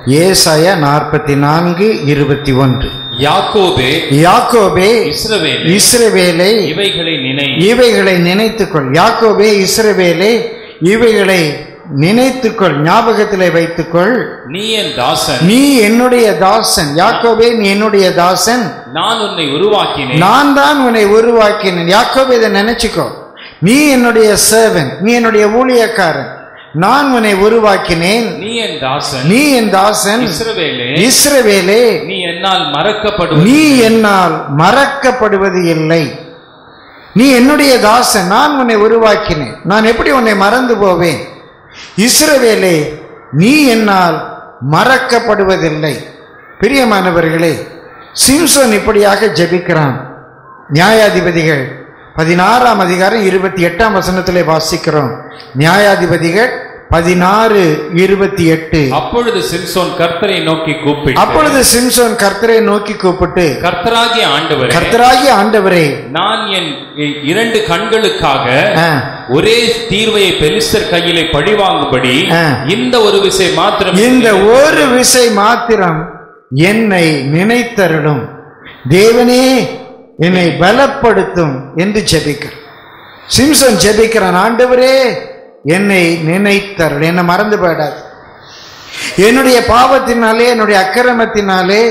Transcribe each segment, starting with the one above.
ஏசாயா நாற்பத்தி நான்கு இருபத்தி ஒன்று யாக்கோபே யாக்கோபே இஸ்ரவேல் இஸ்ரவேலை இவைகளை நினை இவைகளை நினைத்துக்கொள் யாக்கோபே இஸ்ரவேலே இவைகளை நினைத்துக்கொள் ஞாபகத்திலே வைத்துக்கொள் நீ என் தாசன் நீ என்னுடைய தாசன் யாக்கோபே நீ என்னுடைய தாசன் நான் உன்னை உருவாக்கினேன் நான் தான் உன்னை உருவாக்கினேன் யாக்கோபே இதை நினைச்சுக்கோ நீ என்னுடைய சேவன் நீ என்னுடைய ஊழியக்காரன் நான் உன்னை உருவாக்கினேன் நீ என் தாசன் நீ என் தாசன் இஸ்ரவேலே இஸ்ரவேலே நீ என்னால் மறக்கப்படுவது நீ என்னால் மறக்கப்படுவது இல்லை நீ என்னுடைய தாசன் நான் உன்னை உருவாக்கினேன் நான் எப்படி உன்னை மறந்து போவேன் இஸ்ரவேலே நீ என்னால் மறக்கப்படுவதில்லை பிரியமானவர்களே சிம்சோன் இப்படியாக ஜெபிக்கிறான் நியாயாதிபதிகள் பதினாறாம் அதிகாரம் இருபத்தி எட்டாம் வசனத்திலே வாசிக்கிறோம் நியாயாதிபதிகள் பதினாறு இருபத்தி எட்டு அப்பொழுது சிம்சோன் கர்த்தரை நோக்கி கூப்பிட்டு அப்பொழுது சிம்சோன் கர்த்தரை நோக்கி கூப்பிட்டு கர்த்தராகிய ஆண்டவரே கர்த்தராகிய ஆண்டவரே நான் என் இ- இரண்டு கண்களுக்காக ஆ, ஒரே தீர்வையை பெலிஸ்தர் கையிலே பழிவாங்கும்படி ஆ. இந்த ஒரு விசை மாத்திரம் இந்த ஒரு விசை மாத்திரம் என்னை நினைத்தருளும் தேவனே என்னை பலப்படுத்தும் என்று ஜெபிக்கிறான் சிம்சன் ஜெபிக்கிறான் ஆண்டவரே என்னை நினைத்தருள் என்னை மறந்து போயிடாது என்னுடைய பாவத்தினாலே என்னுடைய அக்கிரமத்தினாலே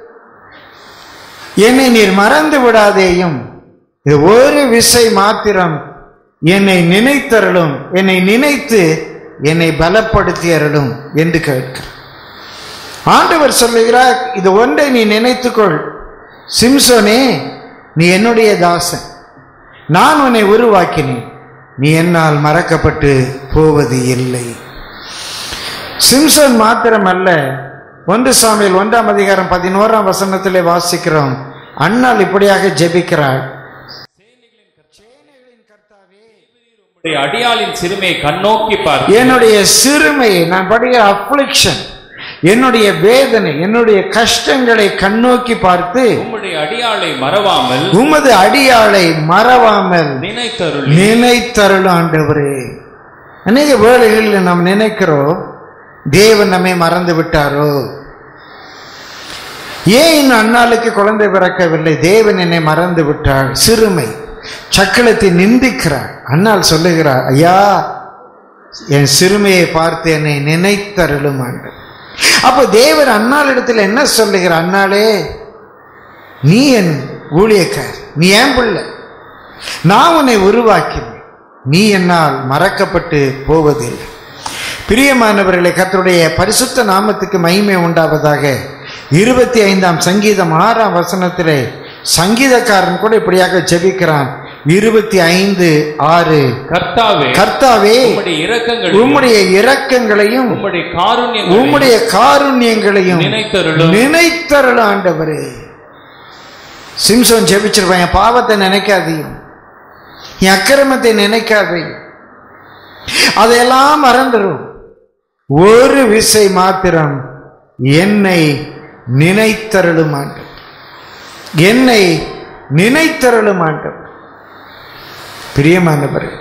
என்னை நீர் மறந்து விடாதேயும் இது ஒரு விசை மாத்திரம் என்னை நினைத்தருளும் என்னை நினைத்து என்னை பலப்படுத்தி அருளும் என்று கேட்கிறார் ஆண்டவர் சொல்லுகிறார் இது ஒன்றை நீ நினைத்துக்கொள் சிம்சோனே நீ என்னுடைய தாசன் நான் உன்னை உருவாக்கினேன் நீ என்னால் மறக்கப்பட்டு போவது இல்லை சிம்சோன் மாத்திரமல்ல ஒன்று சாமியில் ஒன்றாம் அதிகாரம் பதினோராம் வசனத்திலே வாசிக்கிறோம் அண்ணாள் இப்படியாக ஜெபிக்கிறாள் உம்முடைய அடியாளின் சிறுமையை கண்ணோக்கி பார் என்னுடைய சிறுமையை நான் படுகிற அப்ளிக்ஷன் என்னுடைய வேதனை என்னுடைய கஷ்டங்களை கண்ணோக்கி பார்த்து உம்முடைய அடியாளை மறவாமல் உமது அடியாளை மறவாமல் நினைத்தருள் நினைத்தருள் ஆண்டவரே அநேக வேளைகளில் நாம் நினைக்கிறோம் தேவன் நம்மை மறந்து விட்டாரோ ஏன் இன்னும் அண்ணாளுக்கு குழந்தை பிறக்கவில்லை தேவன் என்னை மறந்து விட்டாள் சிறுமை சக்களத்தை நிந்திக்கிறாள் அண்ணாள் சொல்லுகிறார் ஐயா என் சிறுமையை பார்த்து என்னை நினைத்தருளும் ஆண்டவர் அப்போ தேவன் அண்ணாள் இடத்துல என்ன சொல்லுகிறார் அண்ணாளே நீ என் ஊழியக்கார் நீ ஏன் பிள்ளை நான் உன்னை உருவாக்கினேன் நீ என்னால் மறக்கப்பட்டு போவதில்லை பிரியமானவர்களை கர்த்தருடைய பரிசுத்த நாமத்துக்கு மகிமை உண்டாவதாக இருபத்தி ஐந்தாம் சங்கீதம் ஆறாம் வசனத்திலே சங்கீதக்காரன் கூட இப்படியாக ஜெபிக்கிறான் இருபத்தி ஐந்து ஆறு கர்த்தாவே கர்த்தாவே உம்முடைய இரக்கங்கள் உம்முடைய இரக்கங்களையும் உம்முடைய காருண்யம் உம்முடைய காருண்யங்களையும் நினைத்தருளும் நினைத்தருள் ஆண்டவரே சிம்சோன் ஜெபிச்சிருப்பான் என் பாவத்தை நினைக்காதையும் என் அக்கிரமத்தை நினைக்காதையும் அதையெல்லாம் மறந்துடும் ஒரு விசை மாத்திரம் என்னை நினைத்தருளும் ஆண்டவர் என்னை நினைத்தருளும் ஆண்டவர் பிரியமானவர்கள்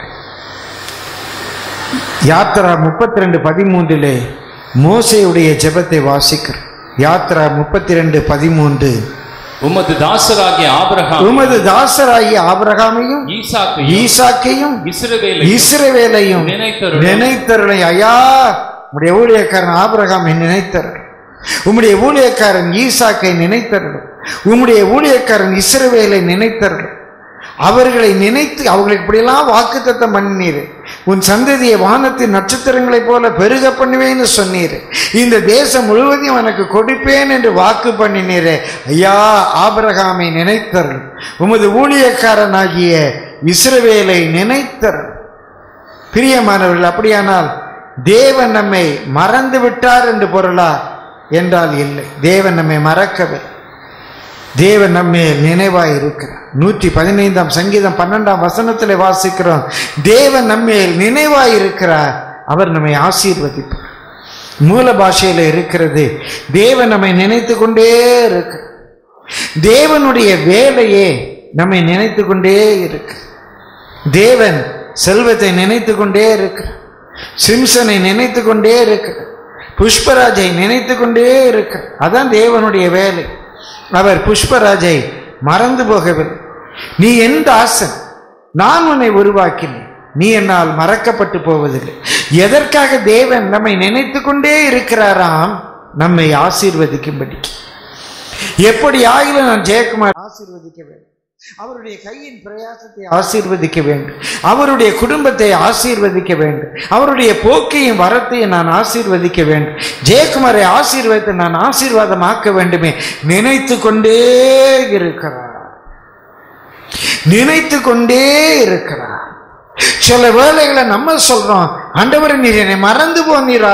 யாத்ரா முப்பத்தி ரெண்டு பதிமூன்றிலே மோசையுடைய ஜெபத்தை வாசிக்கிறோம் யாத்ரா முப்பத்தி ரெண்டு பதிமூன்று உமது தாசராகிய ஆபிரகாம் உமது தாசராகிய ஆபிரகாமையும் ஈசாக்கையும் ஈசாக்கையும் இஸ்ரவேலை இஸ்ரவேலையும் நினைத்தருளும். நினைத்தருளை ஐயா உம்முடைய ஊழியக்காரன் ஆபிரகாமை நினைத்தருள் உம்முடைய ஊழியக்காரன் ஈசாக்கை நினைத்தருளும் உம்முடைய ஊழியக்காரன் இஸ்ரவேலை நினைத்தருளும் அவர்களை நினைத்து அவர்களுக்கு இப்படியெல்லாம் வாக்குத்தத்தம் பண்ணினீர் உன் சந்ததியை வானத்தின் நட்சத்திரங்களைப் போல பெருக பண்ணுவேன்னு சொன்னீர் இந்த தேசம் முழுவதையும் எனக்கு கொடுப்பேன் என்று வாக்கு பண்ணினீரே ஐயா ஆபிரகாமை நினைத்தருள் உமது ஊழியக்காரனாகிய இஸ்ரவேலை நினைத்தருள் பிரியமானவர்கள் அப்படியானால் தேவன் நம்மை மறந்து விட்டார் என்று பொருளா என்றால் இல்லை தேவன் நம்மை மறக்கவே தேவன் நம்மை நினைவாய் இருக்கிறார் நூற்றி பதினைந்தாம் சங்கீதம் பன்னெண்டாம் வசனத்திலே வாசிக்கிறோம் தேவன் நம்மேல் நினைவாய் இருக்கிறார் அவர் நம்மை ஆசீர்வதிப்பார் மூல பாஷையில இருக்கிறது தேவன் நம்மை நினைத்து கொண்டே இருக்கு தேவனுடைய வேலையே நம்மை நினைத்து கொண்டே இருக்கு தேவன் செல்வத்தை நினைத்து கொண்டே இருக்கிறார் சிம்சனை நினைத்து கொண்டே இருக்கிறார் புஷ்பராஜை நினைத்து கொண்டே இருக்க அதான் தேவனுடைய வேலை அவர் புஷ்பராஜை மறந்து போகவில்லை நீ என் தாசன் நான் உன்னை உருவாக்கினேன் நீ என்னால் மறக்கப்பட்டு போவதில்லை எதற்காக தேவன் நம்மை நினைத்து கொண்டே இருக்கிறாராம் நம்மை ஆசீர்வதிக்கும்படி எப்படி ஆகிலும் நான் ஜெயக்குமார் ஆசீர்வதிக்க வேண்டும் அவருடைய கையின் பிரயாசத்தை ஆசீர்வதிக்க வேண்டும் அவருடைய குடும்பத்தை ஆசீர்வதிக்க வேண்டும் அவருடைய போக்கையும் வரத்தையும் நான் ஆசீர்வதிக்க வேண்டும் ஜெயக்குமாரை ஆசீர்வதித்து நான் ஆசீர்வாதமாக்க வேண்டுமே நினைத்து கொண்டே இருக்கிறார் நினைத்து கொண்டே இருக்கிறார் சில வேளைகளை நம்ம சொல்றோம் ஆண்டவரை நீர் என்னை மறந்து போனீரா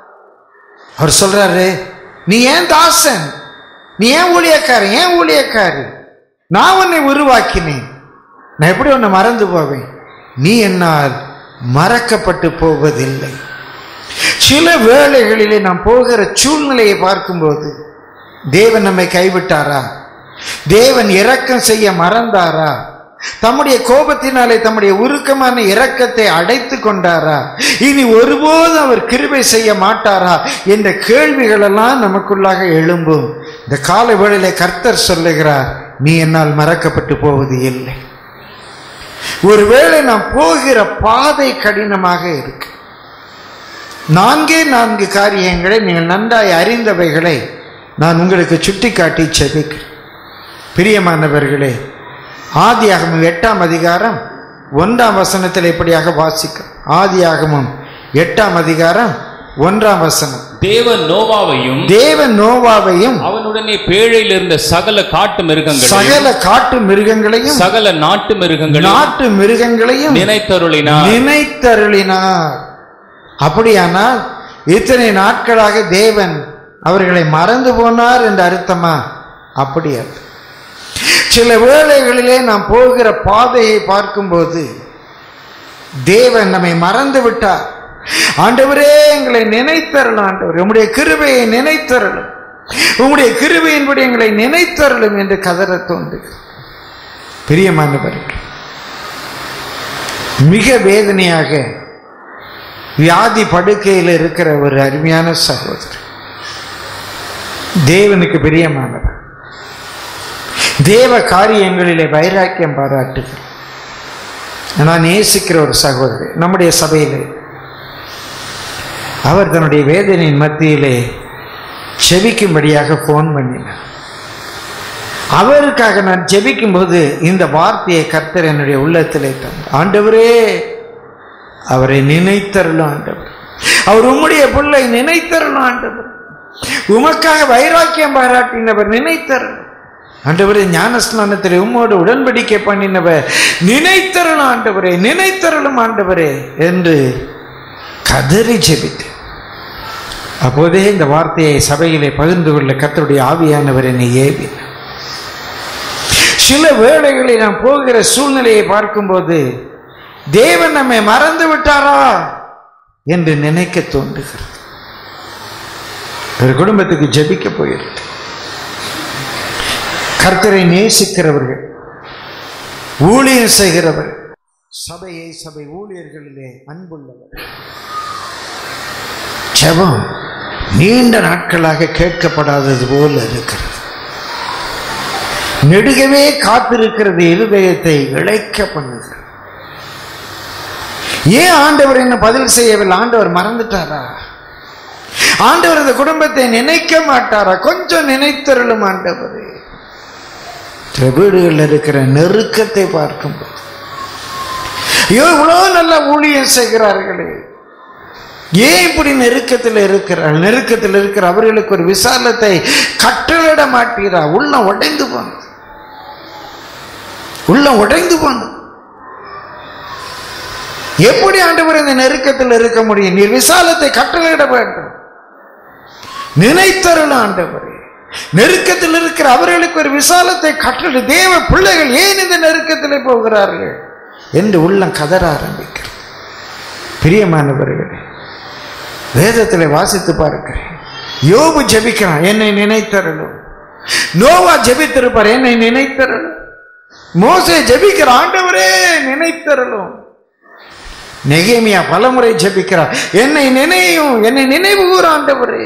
அவர் சொல்றாரு நீ ஏன் தாசன் நீ ஏன் ஊழியக்காரன் ஏன் ஊழியக்காரி நான் உன்னை உருவாக்கினேன் நான் எப்படி உன்னை மறந்து போவேன் நீ என்னால் மறக்கப்பட்டு போவதில்லை சில வேளைகளிலே நாம் போகிற சூழ்நிலையை பார்க்கும்போது தேவன் நம்மை கைவிட்டாரா தேவன் இரக்கம் செய்ய மறந்தாரா தம்முடைய கோபத்தினாலே தம்முடைய உருக்கமான இரக்கத்தை அடைத்து கொண்டாரா இனி ஒருபோதும் அவர் கிருபை செய்ய மாட்டாரா என்ற கேள்விகள் எல்லாம் நமக்குள்ளாக எழும்பும் இந்த கால வேளையிலே கர்த்தர் சொல்லுகிறார் நீ என்னால் மறக்கப்பட்டு போவது இல்லை ஒருவேளை நாம் போகிற பாதை கடினமாக இருக்கு நான்கே நான்கு காரியங்களை நீங்கள் நன்றாய் அறிந்தவைகளை நான் உங்களுக்கு சுட்டிக்காட்டி செபிக்கிறேன் பிரியமானவர்களே ஆதியாகமம் எட்டாம் அதிகாரம் ஒன்றாம் வசனத்தில் இப்படியாக வாசிக்கும் ஆதியாகமம் எட்டாம் அதிகாரம் ஒன்றாம் வசனம் தேவன் நோவாவையும் தேவன் நோவாவையும் அவனுடனே பேழையில் இருந்த சகல காட்டு மிருகங்களையும் சகல காட்டு மிருகங்களையும் சகல நாட்டு மிருகங்களையும் நாட்டு மிருகங்களையும் நினைத்தருளினார் நினைத்தருளினார் அப்படியானால் இத்தனை நாட்களாக தேவன் அவர்களை மறந்து போனார் என்று அர்த்தமா அப்படி அல்ல சில வேளைகளிலே நாம் போகிற பாதையை பார்க்கும்போது தேவன் நம்மை மறந்து விட்டார் ஆண்டவரே எங்களை நினைத்தரலும் ஆண்டவர் உம்முடைய கிருபையை நினைத்தரலும் உம்முடைய கிருபையின்படி எங்களை நினைத்தரலும் என்று கதற தோன்றுகிறது பிரியமானவர்கள் மிக வேதனையாக வியாதி படுக்கையில் இருக்கிற ஒரு அருமையான சகோதரர் தேவனுக்கு பிரியமானவர் தேவ காரியங்களிலே வைராக்கியம் பாராட்டுகிறார் நான் நேசிக்கிற ஒரு சகோதரர் நம்முடைய சபையிலே அவர் தன்னுடைய வேதனையின் மத்தியிலே செபிக்கும்படியாக ஃபோன் பண்ணினார் அவருக்காக நான் ஜெபிக்கும் போது இந்த வார்த்தையை கர்த்தர் என்னுடைய உள்ளத்திலே தந்தார் ஆண்டவரே அவரை நினைத்தரலும் ஆண்டவர் அவர் உம்முடைய பிள்ளை நினைத்தரலும் ஆண்டவர் உமக்காக வைராக்கியம் பாராட்டினவர் நினைத்தரலும் ஆண்டவரே ஞானஸ்நானத்தில் உம்மோடு உடன்படிக்கை பண்ணினவர் நினைத்தரலும் ஆண்டவரே நினைத்தரலும் ஆண்டவரே என்று கதறி ஜெபித்து அப்போதே இந்த வார்த்தையை சபையிலே பகிர்ந்து கொள்ள கர்த்தருடைய ஆவியானவர் என்னை ஏவினார் சில வேளைகளில் நாம் போகிற சூழ்நிலையை பார்க்கும்போது தேவன் நம்மை மறந்து விட்டாரா என்று நினைக்க தோன்றுகிறது ஒரு குடும்பத்துக்கு ஜெபிக்க போயிருக்கு கர்த்தரை நேசிக்கிறவர்கள் ஊழியம் செய்கிறவர்கள் சபையை சபை ஊழியர்களிலே அன்புள்ளவர் ஜெபம் நீண்ட நாட்களாக கேட்கப்படாதது போல இருக்கிறது நெடுகவே காத்திருக்கிறது இருதயத்தை இழைக்க பண்ணுகிறது ஏன் ஆண்டவர் என்ன பதில் செய்யவில்லை ஆண்டவர் மறந்துட்டாரா ஆண்டவர் இந்த குடும்பத்தை நினைக்க மாட்டாரா கொஞ்சம் நினைத்தருளும் ஆண்டவர் சில வீடுகளில் இருக்கிற நெருக்கத்தை பார்க்கும்போது ஐயோ இவ்வளோ நல்ல ஊழியம் செய்கிறார்களே ஏன் இப்படி நெருக்கத்தில் இருக்கிறார் நெருக்கத்தில் இருக்கிற அவர்களுக்கு ஒரு விசாலத்தை கட்டளிட மாட்டீரா உள்ளம் உடைந்து போனது உள்ளம் உடைந்து போனது எப்படி ஆண்டவர் இந்த நெருக்கத்தில் இருக்க முடியும் நீர் விசாலத்தை கட்டளையிட வேண்டும் நினைத்தருள் ஆண்டவரே நெருக்கத்தில் இருக்கிற அவர்களுக்கு ஒரு விசாலத்தை கட்டளை தேவ பிள்ளைகள் ஏன் இந்த நெருக்கத்தில் போகிறார்கள் என்று உள்ளம் கதற ஆரம்பிக்கிறது பிரியமானவர்களே வேதத்தில் வாசித்து பார்க்கிறேன் யோபு ஜெபிக்கிறான் என்னை நினைத்தருளும் நோவா ஜெபித்திருப்பார் என்னை நினைத்தருளும் மோசே ஜெபிக்கிற ஆண்டவரே நினைத்தருளும் நெகேமியா பலமுறை ஜெபிக்கிறார் என்னை நினையும் என்னை நினைவு கூற ஆண்டவரே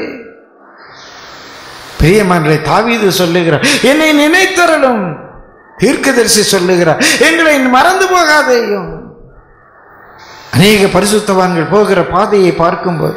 பிரியமானே தாவீது சொல்லுகிறார் என்னை நினைத்தரலும் தீர்க்கதரிசி சொல்லுகிறார் எங்களை மறந்து போகாதேயும் அநேக பரிசுத்தவான்கள் போகிற பாதையை பார்க்கும்போது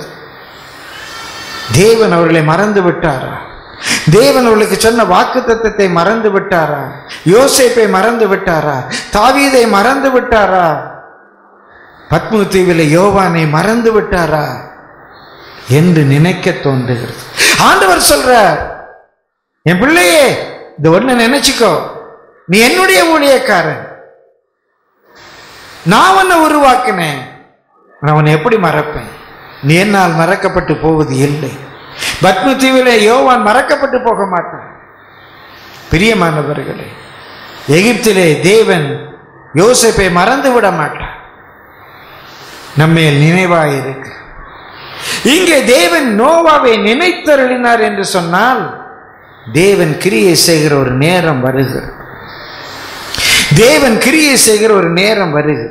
தேவன் அவர்களை மறந்து விட்டாரா தேவன் அவர்களுக்கு சொன்ன வாக்கு தத்தத்தை மறந்து விட்டாரா யோசேப்பை மறந்து விட்டாரா தாவீதை மறந்து விட்டாரா பத்மு தீவில யோவானை மறந்து விட்டாரா என்று நினைக்க தோன்றுகிறது ஆண்டவர் சொல்றார் என் பிள்ளையே இந்த ஒண்ணு நினைச்சுக்கோ நீ என்னுடைய ஊழியக்காரன் நான் உன்னை உருவாக்கினேன் நான் உன்னை எப்படி மறப்பேன் நீ என்னால் மறக்கப்பட்டு போவது இல்லை பத்ம தீவிலே யோவான் மறக்கப்பட்டு போக மாட்டான் பிரியமானவர்களே எகிப்திலே தேவன் யோசேப்பை மறந்து விட மாட்டான் நம்மேல் நினைவாயிருக்கு இங்கே தேவன் நோவாவை நினைத்தருளினார் என்று சொன்னால் தேவன் கிரியை செய்கிற ஒரு நேரம் வருகிறது தேவன் கிரியை செய்கிற ஒரு நேரம் வருகிறது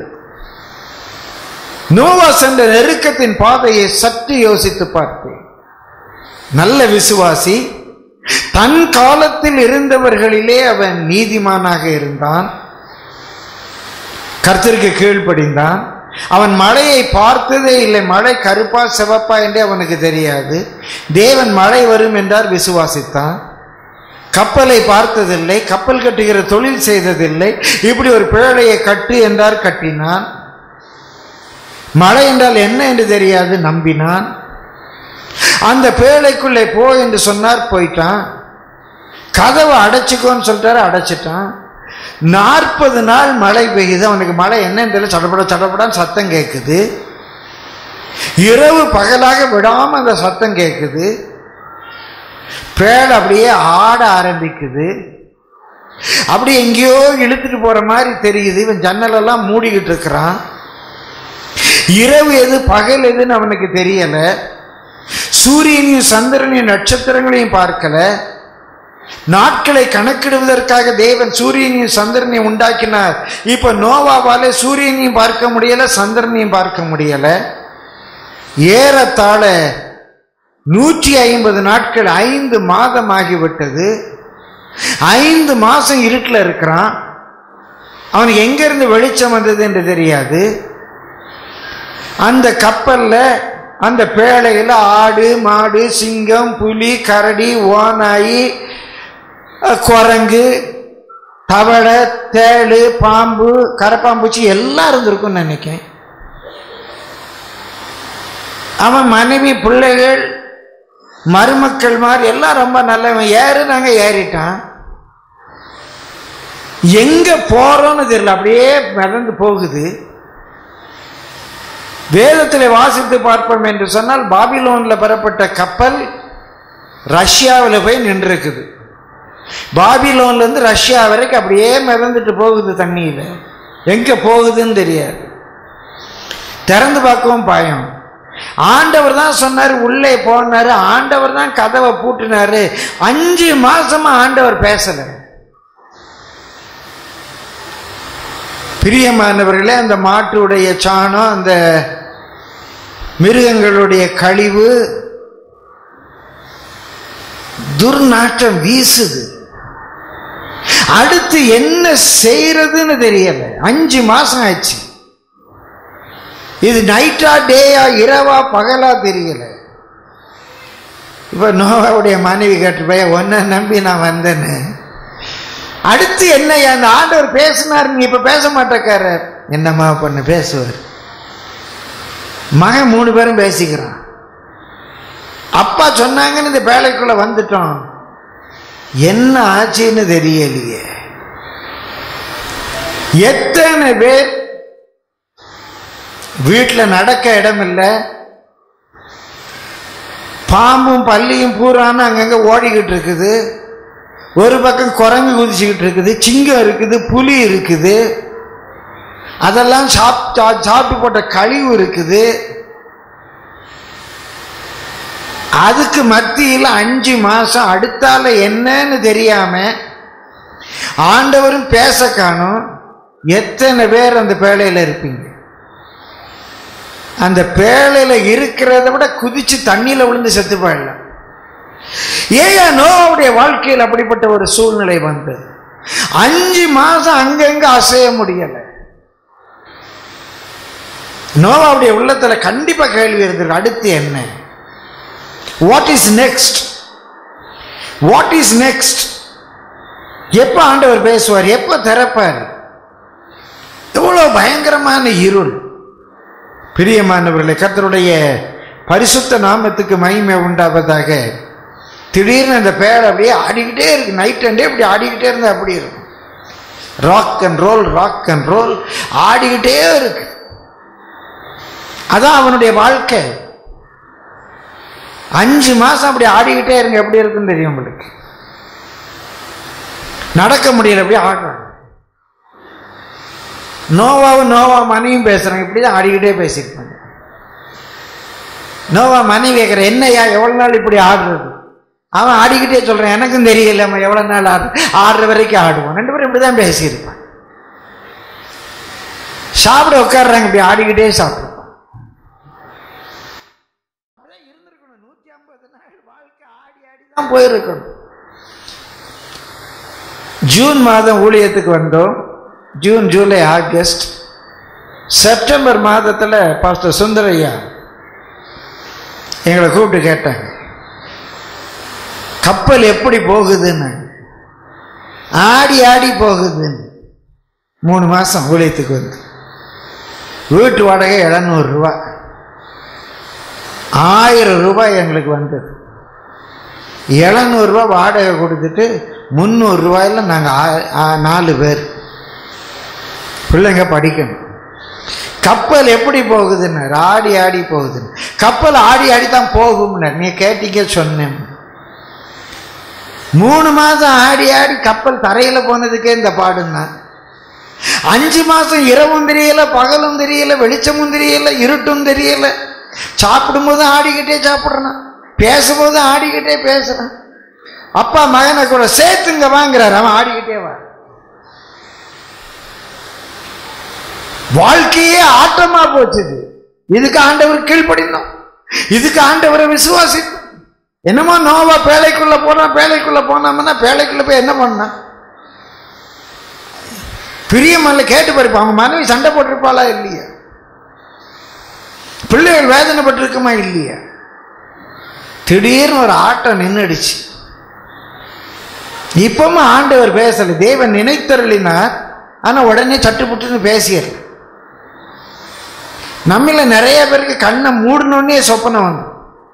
நோவா சென்ற நெருக்கத்தின் பாதையை சற்று யோசித்து பார்த்தேன் நல்ல விசுவாசி தன் காலத்தில் இருந்தவர்களிலே அவன் நீதிமானாக இருந்தான் கர்த்தருக்கு கீழ்ப்படிந்தான் அவன் மழையை பார்த்ததே இல்லை மழை கருப்பா சிவப்பா என்றே அவனுக்கு தெரியாது தேவன் மழை வரும் என்றார் விசுவாசித்தான் கப்பலை பார்த்ததில்லை கப்பல் கட்டுகிற தொழில் செய்ததில்லை இப்படி ஒரு பிழலையை கட்டு என்றார் கட்டினான் மழை என்றால் என்ன என்று தெரியாது நம்பினான் அந்த பேழைக்குள்ளே போ என்று சொன்னார் போயிட்டான் கதவை அடைச்சிக்கோன்னு சொல்லிட்டாரு அடைச்சிட்டான் நாற்பது நாள் மழை பெய்யுது அவனுக்கு மழை என்னன்னு தெரியல சடப்பட சடப்படான்னு சத்தம் கேட்குது இரவு பகலாக விடாம அந்த சத்தம் கேட்குது பேழை அப்படியே ஆட ஆரம்பிக்குது அப்படி எங்கேயோ இழுத்துட்டு போற மாதிரி தெரியுது இவன் ஜன்னலெல்லாம் மூடிக்கிட்டு இருக்கிறான் இரவு எது பகல் எதுன்னு அவனுக்கு தெரியல சூரியனையும் சந்திரனையும் நட்சத்திரங்களையும் பார்க்கல நாட்களை கணக்கிடுவதற்காக தேவன் சூரியனையும் சந்திரனையும் உண்டாக்கினார் இப்ப நோவாவால சூரியனையும் பார்க்க முடியல சந்திரனையும் பார்க்க முடியல ஏறத்தாழ நூற்றி ஐம்பது நாட்கள் ஐந்து மாதம் ஆகிவிட்டது ஐந்து மாசம் இருட்டில் இருக்கிறான் அவனுக்கு எங்கிருந்து வெளிச்சம் வந்தது என்று தெரியாது அந்த கப்பல்ல அந்த பேழையில் ஆடு மாடு சிங்கம் புலி கரடி ஓநாயி குரங்கு தவளை தேளு பாம்பு கரப்பாம்பூச்சி எல்லாம் இருந்திருக்கும்னு நினைக்கிறேன் அவன் மனைவி பிள்ளைகள் மருமக்கள் மாதிரி எல்லாம் ரொம்ப நல்லவன் ஏறுனாங்க ஏறிட்டான் எங்க போறோம்னு தெரியல அப்படியே மிதந்து போகுது வேதத்தில் வாசித்து பார்ப்போம் என்று சொன்னால் பாபிலோனில் பெறப்பட்ட கப்பல் ரஷ்யாவில் போய் நின்றுருக்குது பாபிலோன்ல இருந்து ரஷ்யா வரைக்கும் அப்படியே மிதந்துட்டு போகுது தண்ணியில் எங்க போகுதுன்னு தெரியாது திறந்து பார்க்கவும் பாயம் ஆண்டவர் தான் சொன்னார் உள்ளே போனாரு ஆண்டவர் தான் கதவை பூட்டினாரு அஞ்சு மாசமா ஆண்டவர் பேசல பிரியமானவர்களே அந்த மாட்டுடைய சாணம் அந்த மிருகங்களுடைய கழிவு துர்நாற்றம் வீசுது அடுத்து என்ன செய்யறதுன்னு தெரியல அஞ்சு மாசம் ஆச்சு இது நைட்டா டேயா இரவா பகலா தெரியல இப்ப நோவாவுடைய மனைவி கேட்டு போய் ஒன்ன நம்பி நான் வந்தேன்னு அடுத்து என்ன அந்த ஆண்டவர் பேசினார் நீ இப்ப பேச மாட்டேக்காரர் என்னம்மா பண்ண பேசுவார் மகன் மூணு பேரும் பேசிக்கிறான் அப்பா சொன்னாங்கன்னு இந்த வேலைக்குள்ள வந்துட்டோம் என்ன ஆச்சுன்னு தெரியலையே எத்தனை பேர் வீட்டில் நடக்க இடம் இல்லை பாம்பும் பல்லியும் பூரான்னு அங்கங்க ஓடிக்கிட்டு இருக்குது ஒரு பக்கம் குரங்கு குதிச்சுக்கிட்டு இருக்குது சிங்கம் இருக்குது புலி இருக்குது அதெல்லாம் சாப்பிட்டு சாப்பிட்டு போட்ட கழிவு இருக்குது அதுக்கு மத்தியில் அஞ்சு மாசம் அடுத்தால என்னன்னு தெரியாம ஆண்டவரும் பேச காணும் எத்தனை பேர் அந்த பேழையில் இருப்பீங்க அந்த பேழையில இருக்கிறத விட குதிச்சு தண்ணியில விழுந்து செத்து போயிடலாம் ஏன் நோவாவுடைய வாழ்க்கையில் அப்படிப்பட்ட ஒரு சூழ்நிலை வந்தது அஞ்சு மாசம் அங்கங்க அசைய முடியல நோவாவுடைய உள்ளத்துல கண்டிப்பா கேள்வி இருந்திருக்கு அடுத்து என்ன what is next what is next எப்ப ஆண்டவர் பேசுவார் எப்ப திறப்பார் எவ்வளவு பயங்கரமான இருள் பிரியமானவர்களே கர்த்தருடைய பரிசுத்த நாமத்துக்கு மகிமை உண்டாவதாக திடீர்னு அந்த பேர் அப்படியே ஆடிக்கிட்டே இருக்கு நைட் அண்டே இப்படி ஆடிக்கிட்டே இருந்தா அப்படி இருக்கும் rock and roll rock and roll ஆடிக்கிட்டே இருக்கு அதான் அவனுடைய வாழ்க்கை அஞ்சு மாசம் அப்படி ஆடிக்கிட்டே இருங்க எப்படி இருக்குன்னு தெரியும் உங்களுக்கு நடக்க முடியல அப்படியே ஆடுறாங்க நோவாவும் நோவா மனைவியும் பேசுறாங்க இப்படிதான் ஆடிக்கிட்டே பேசியிருப்பாங்க நோவா மனைவி கேட்குற என்னையா எவ்வளவு நாள் இப்படி ஆடுறது அவன் ஆடிக்கிட்டே சொல்றான் எனக்கும் தெரியல அவன் எவ்வளவு நாள் ஆடு ஆடுற வரைக்கும் ஆடுவான் ரெண்டு பேரும் இப்படிதான் பேசியிருப்பான் சாப்பிட உட்காடுறாங்க இப்படி ஆடிக்கிட்டே சாப்பிடுவான் நூத்தி ஐம்பது நாள் வாழ்க்கை ஆடி ஆடி தான் போயிருக்கணும் ஜூன் மாதம் ஊழியத்துக்கு வந்தோம் ஜூன் ஜூலை ஆகஸ்ட் செப்டம்பர் மாதத்தில் பாஸ்டர் சுந்தரையா எங்களை கூப்பிட்டு கேட்டாங்க கப்பல் எப்படி போகுதுன்னு ஆடி ஆடி போகுதுன்னு மூணு மாதம் ஊழியத்துக்கு வந்து வீட்டு வாடகை எழுநூறு ரூபா ஆயிரம் ரூபாய் எங்களுக்கு வந்தது எழுநூறுரூவா வாடகை கொடுத்துட்டு முந்நூறு ரூபாயில் நாங்கள் நாலு பேர் பிள்ளைங்க படிக்கணும் கப்பல் எப்படி போகுதுன்னு ஆடி ஆடி போகுதுன்னு கப்பல் ஆடி ஆடி தான் போகும்னு நீ கேட்டீங்க சொன்னேன் மூணு மாதம் ஆடி ஆடி கப்பல் தரையில் போனதுக்கே இந்த பாடுன்னா அஞ்சு மாதம் இரவும் தெரியல பகலும் தெரியல வெளிச்சமும் தெரியல இருட்டும் தெரியல சாப்பிடும்போது ஆடிக்கிட்டே சாப்பிட்றான் பேசும்போது ஆடிக்கிட்டே பேசுறான் அப்பா மகனை கூட சேர்த்துங்க வாங்குறாரு அவன் ஆடிக்கிட்டே வா வாழ்க்கையே ஆட்டமா போச்சுது இதுக்கு ஆண்டவர் கீழ்ப்படினோம் இதுக்கு ஆண்டவரை விசுவாசித்தோம் என்னமோ நோவா பேழைக்குள்ள போனா பேழைக்குள்ள போனாமன்னா பேழைக்குள்ள போய் என்ன பண்ணா பிரியமல்ல கேட்டு பாருப்பா அவங்க மனைவி சண்டை போட்டிருப்பாளா இல்லையா பிள்ளைகள் வேதனைப்பட்டிருக்குமா இல்லையா திடீர்னு ஒரு ஆட்டம் நின்றுடுச்சு இப்பவும் ஆண்டவர் பேசல தேவன் நினைத்தருளினார் ஆனா உடனே சட்டுப்புட்டுன்னு பேசியர் நம்மள நிறைய பேருக்கு கண்ணை மூடணுன்னே சொப்பனம் வந்து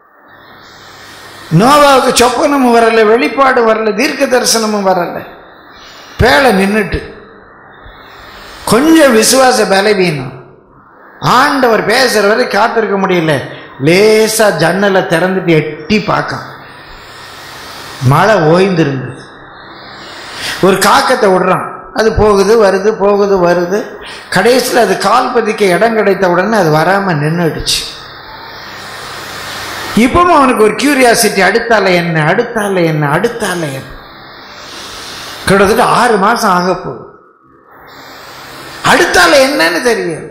நோவாவுக்கு சொப்பனமும் வரல வெளிப்பாடு வரல தீர்க்க தரிசனமும் வரல பேழை நின்றுட்டு கொஞ்சம் விசுவாச பலவீனம் ஆண்டவர் பேசுற வரை காத்திருக்க முடியல லேசா ஜன்னலை திறந்துட்டு எட்டி பார்க்கான் மழை ஓய்ந்திருந்தது ஒரு காக்கத்தை விடுறான் அது போகுது வருது போகுது வருது கடைசியில் அது கால் பதிக்க இடம் கிடைத்த உடனே அது வராம நின்றுடுச்சு இப்பவும் அவனுக்கு ஒரு கியூரியாசிட்டி அடுத்தால என்ன அடுத்தால என்ன அடுத்தால என்ன கிட்டத்தட்ட ஆறு மாசம் ஆக போகுது அடுத்தால என்னன்னு தெரியல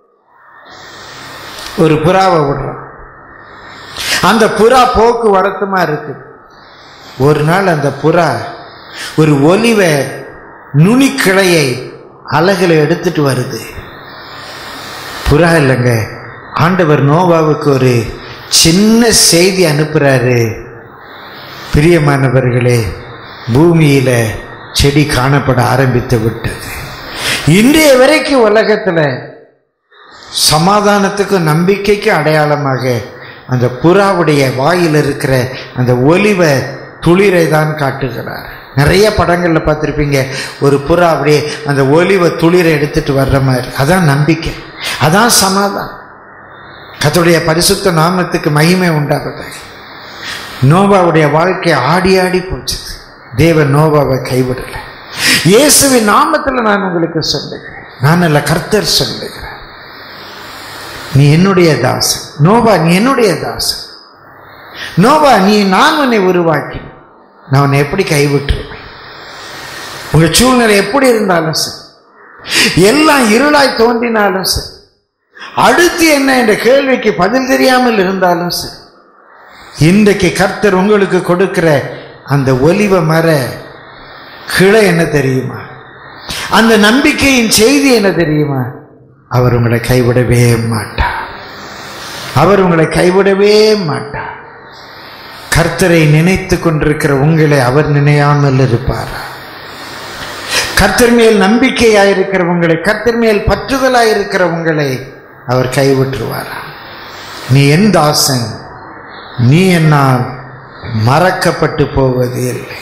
ஒரு புறாவை விடுறான் அந்த புறா போக்குவரத்துமா இருக்குது ஒரு நாள் அந்த புறா ஒரு ஒலிவ நுனிக்கிளையை அழகில் எடுத்துட்டு வருது புறா இல்லைங்க ஆண்டவர் நோவாவுக்கு ஒரு சின்ன செய்தி அனுப்புறாரு பிரியமானவர்களே பூமியில செடி காணப்பட ஆரம்பித்து விட்டது இன்றைய வரைக்கும் உலகத்துல சமாதானத்துக்கும் நம்பிக்கைக்கும் அடையாளமாக அந்த புறாவுடைய வாயில் இருக்கிற அந்த ஒலிவ துளிரை தான் காட்டுகிறார் நிறைய படங்கள்ல பார்த்துருப்பீங்க ஒரு புறா அப்படியே அந்த ஒலிவ துளிரை எடுத்துட்டு வர்ற மாதிரி அதான் நம்பிக்கை அதான் சமாதானம் கத்துடைய பரிசுத்த நாமத்துக்கு மகிமை உண்டாகுது நோவாவுடைய வாழ்க்கை ஆடி ஆடி போச்சு தேவன் நோவாவை கைவிடலை இயேசுவின் நாமத்தில் நான் உங்களுக்கு சொல்லுகிறேன் நான் அல்ல கர்த்தர் சொல்லுகிறேன் நீ என்னுடைய தாசன் நோவா நீ என்னுடைய தாசன் நோவா நீ நான் உன்னை உருவாக்கி நான் உன்னை எப்படி கைவிட்டுருவேன் உங்க சூழ்நிலை எப்படி இருந்தாலும் சரி எல்லாம் இருளாய் தோன்றினாலும் சரி அடுத்து என்ன என்ற கேள்விக்கு பதில் தெரியாமல் இருந்தாலும் சரி இன்றைக்கு கர்த்தர் உங்களுக்கு கொடுக்கிற அந்த ஒலிவ மர கிளை என்ன தெரியுமா அந்த நம்பிக்கையின் செய்தி என்ன தெரியுமா அவர் உங்களை கைவிடவே மாட்டார் அவர் உங்களை கைவிடவே மாட்டார் கர்த்தரை நினைத்து கொண்டிருக்கிற உங்களை அவர் நினையாமல் இருப்பார் கர்த்தர் மேல் நம்பிக்கையாயிருக்கிற உங்களை கர்த்தர் மேல் பற்றுதலாயிருக்கிற உங்களை அவர் கைவிட்டுருவாரா நீ என் தாசன் நீ என்னால் மறக்கப்பட்டு போவது இல்லை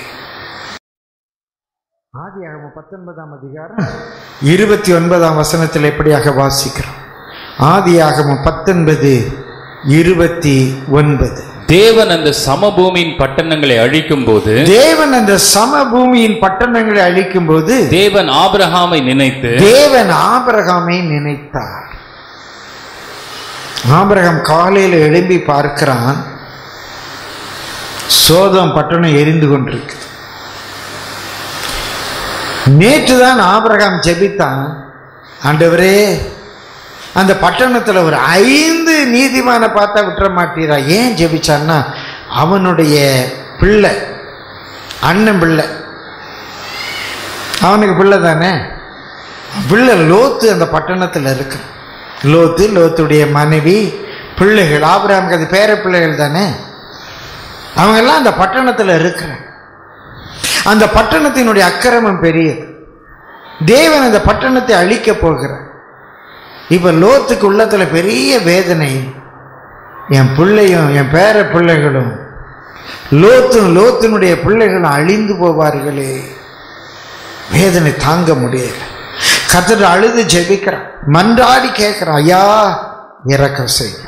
ஆதியாகமம் பத்தொன்பதாம் அதிகாரம் இருபத்தி ஒன்பதாம் வசனத்தில் எப்படியாக வாசிக்கிறோம் ஆதியாகமம் பத்தொன்பது இருபத்தி ஒன்பது தேவன் அந்த சமபூமியின் பட்டணங்களை அழிக்கும் போது தேவன் அந்த சமபூமியின் பட்டணங்களை அழிக்கும் போது தேவன் ஆபிரகாமை நினைத்து தேவன் ஆபிரகாமை நினைத்தார் ஆபிரகாம் காலையில் எழும்பி பார்க்கிறான் சோதம் பட்டணம் எரிந்து கொண்டிருக்கு நேற்று தான் ஆபிரகாம் ஜெபித்தான் ஆண்டவரே அந்த பட்டணத்தில் ஒரு ஐந்து நீதிமான பார்த்தா விட்டுற மாட்டீரா ஏன் ஜெபிச்சான்னா அவனுடைய பிள்ளை அண்ணன் பிள்ளை அவனுக்கு பிள்ளை தானே பிள்ளை லோத்து அந்த பட்டணத்தில் இருக்கு லோத்து லோத்துடைய மனைவி பிள்ளைகள் ஆபிரகாமுக்கு அது பேர பிள்ளைகள் தானே அவங்கெல்லாம் அந்த பட்டணத்தில் இருக்கிறாங்க அந்த பட்டணத்தினுடைய அக்கிரமம் பெரியது தேவன் அந்த பட்டணத்தை அழிக்க போகிறார் இப்ப லோத்துக்கு உள்ளத்துல பெரிய வேதனை என் பிள்ளையும் என் பேர பிள்ளைகளும் லோத்தும் லோத்தினுடைய பிள்ளைகளும் அழிந்து போவார்களே வேதனை தாங்க முடியல கத்தர் அழுது ஜெபிக்கிறான் மன்றாடி கேட்கிறான் ஐயா இறக்கம் செய்யும்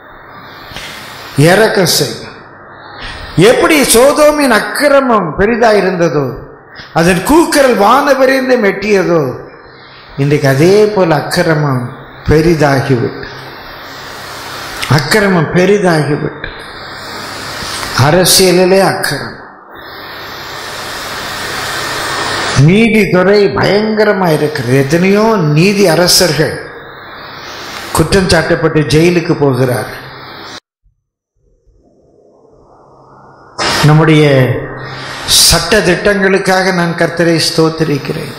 இறக்கம் செய்யும் எப்படி சோதோமின் அக்கிரமம் பெரிதா இருந்ததோ அதன் கூக்கரல் வானவரிந்து மெட்டியதோ இன்றைக்கு அதே போல் அக்கிரமம் பெரிதாகிவிட்டு அக்கிரமம் பெரிதாகிவிட்டு அரசியலிலே அக்கிரமம் நீதித்துறை பயங்கரமா இருக்கிறது எத்தனையோ நீதி அரசர்கள் குற்றம் சாட்டப்பட்டு ஜெயிலுக்கு போகிறார் நம்முடைய சட்ட திட்டங்களுக்காக நான் கர்த்தரை ஸ்தோத்திரிக்கிறேன்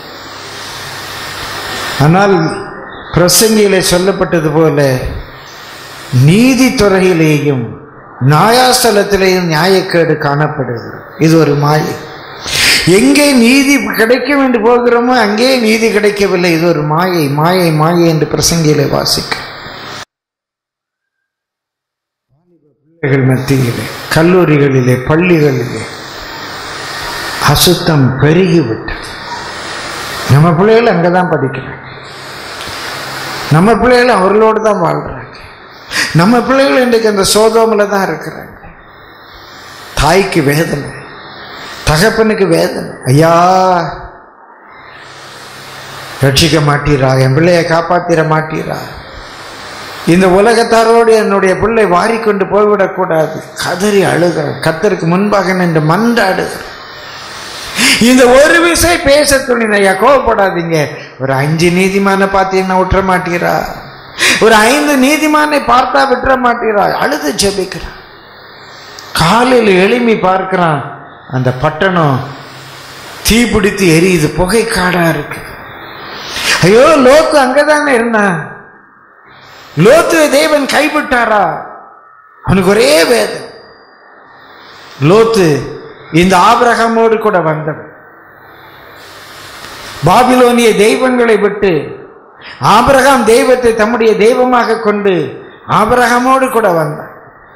ஆனால் பிரசங்கியிலே சொல்லப்பட்டது போல நீதித்துறையிலேயும் நியாயாஸ்தலத்திலேயும் நியாயக்கேடு காணப்படுது இது ஒரு மாயை எங்கே நீதி கிடைக்கும் என்று போகிறோமோ அங்கே நீதி கிடைக்கவில்லை இது ஒரு மாயை மாயை மாயை என்று பிரசங்கியிலே வாசிக்க பிள்ளைகள் மத்தியிலே கல்லூரிகளிலே பள்ளிகளிலே அசுத்தம் பெருகிவிட்டது நம்ம பிள்ளைகள் அங்கே தான் படிக்கிறாங்க நம்ம பிள்ளைகள் அவர்களோடு தான் வாழ்றாங்க நம்ம பிள்ளைகள் இன்றைக்கு அந்த சோதோமில் தான் இருக்கிறாங்க தாய்க்கு வேதனை தகப்பனுக்கு வேதனை ஐயா ரட்சிக்க மாட்டீரா என் பிள்ளையை காப்பாத்திர மாட்டீரா இந்த உலகத்தாரோடு என்னுடைய பிள்ளை வாரிக்கொண்டு போய்விடக்கூடாது கதறி அழுகிறேன் கத்தருக்கு முன்பாக நின்று மன்றாடுகிறேன் இந்த ஒரு விசை பேச துணினையா கோவப்படாதீங்க ஒரு அஞ்சு நீதிமான பார்த்தீங்கன்னா விட்டுற மாட்டீரா ஒரு ஐந்து நீதிமானை பார்த்தா விட்டுற மாட்டீரா அழுது ஜெபிக்கிறான் காலையில் எழுமி பார்க்கிறான் அந்த பட்டணம் தீப்பிடித்து எரியுது புகை காடா இருக்கு ஐயோ லோத்து அங்கதானே இருந்தான் லோத்து தேவன் கைவிட்டாரா அவனுக்கு ஒரே வேதம் லோத்து இந்த ஆபிரகமோடு கூட வந்தவன் பாபிலோனிய தெய்வங்களை விட்டு ஆபிரகாம் தெய்வத்தை தம்முடைய தெய்வமாக கொண்டு ஆபிரகாமோடு கூட வந்தான்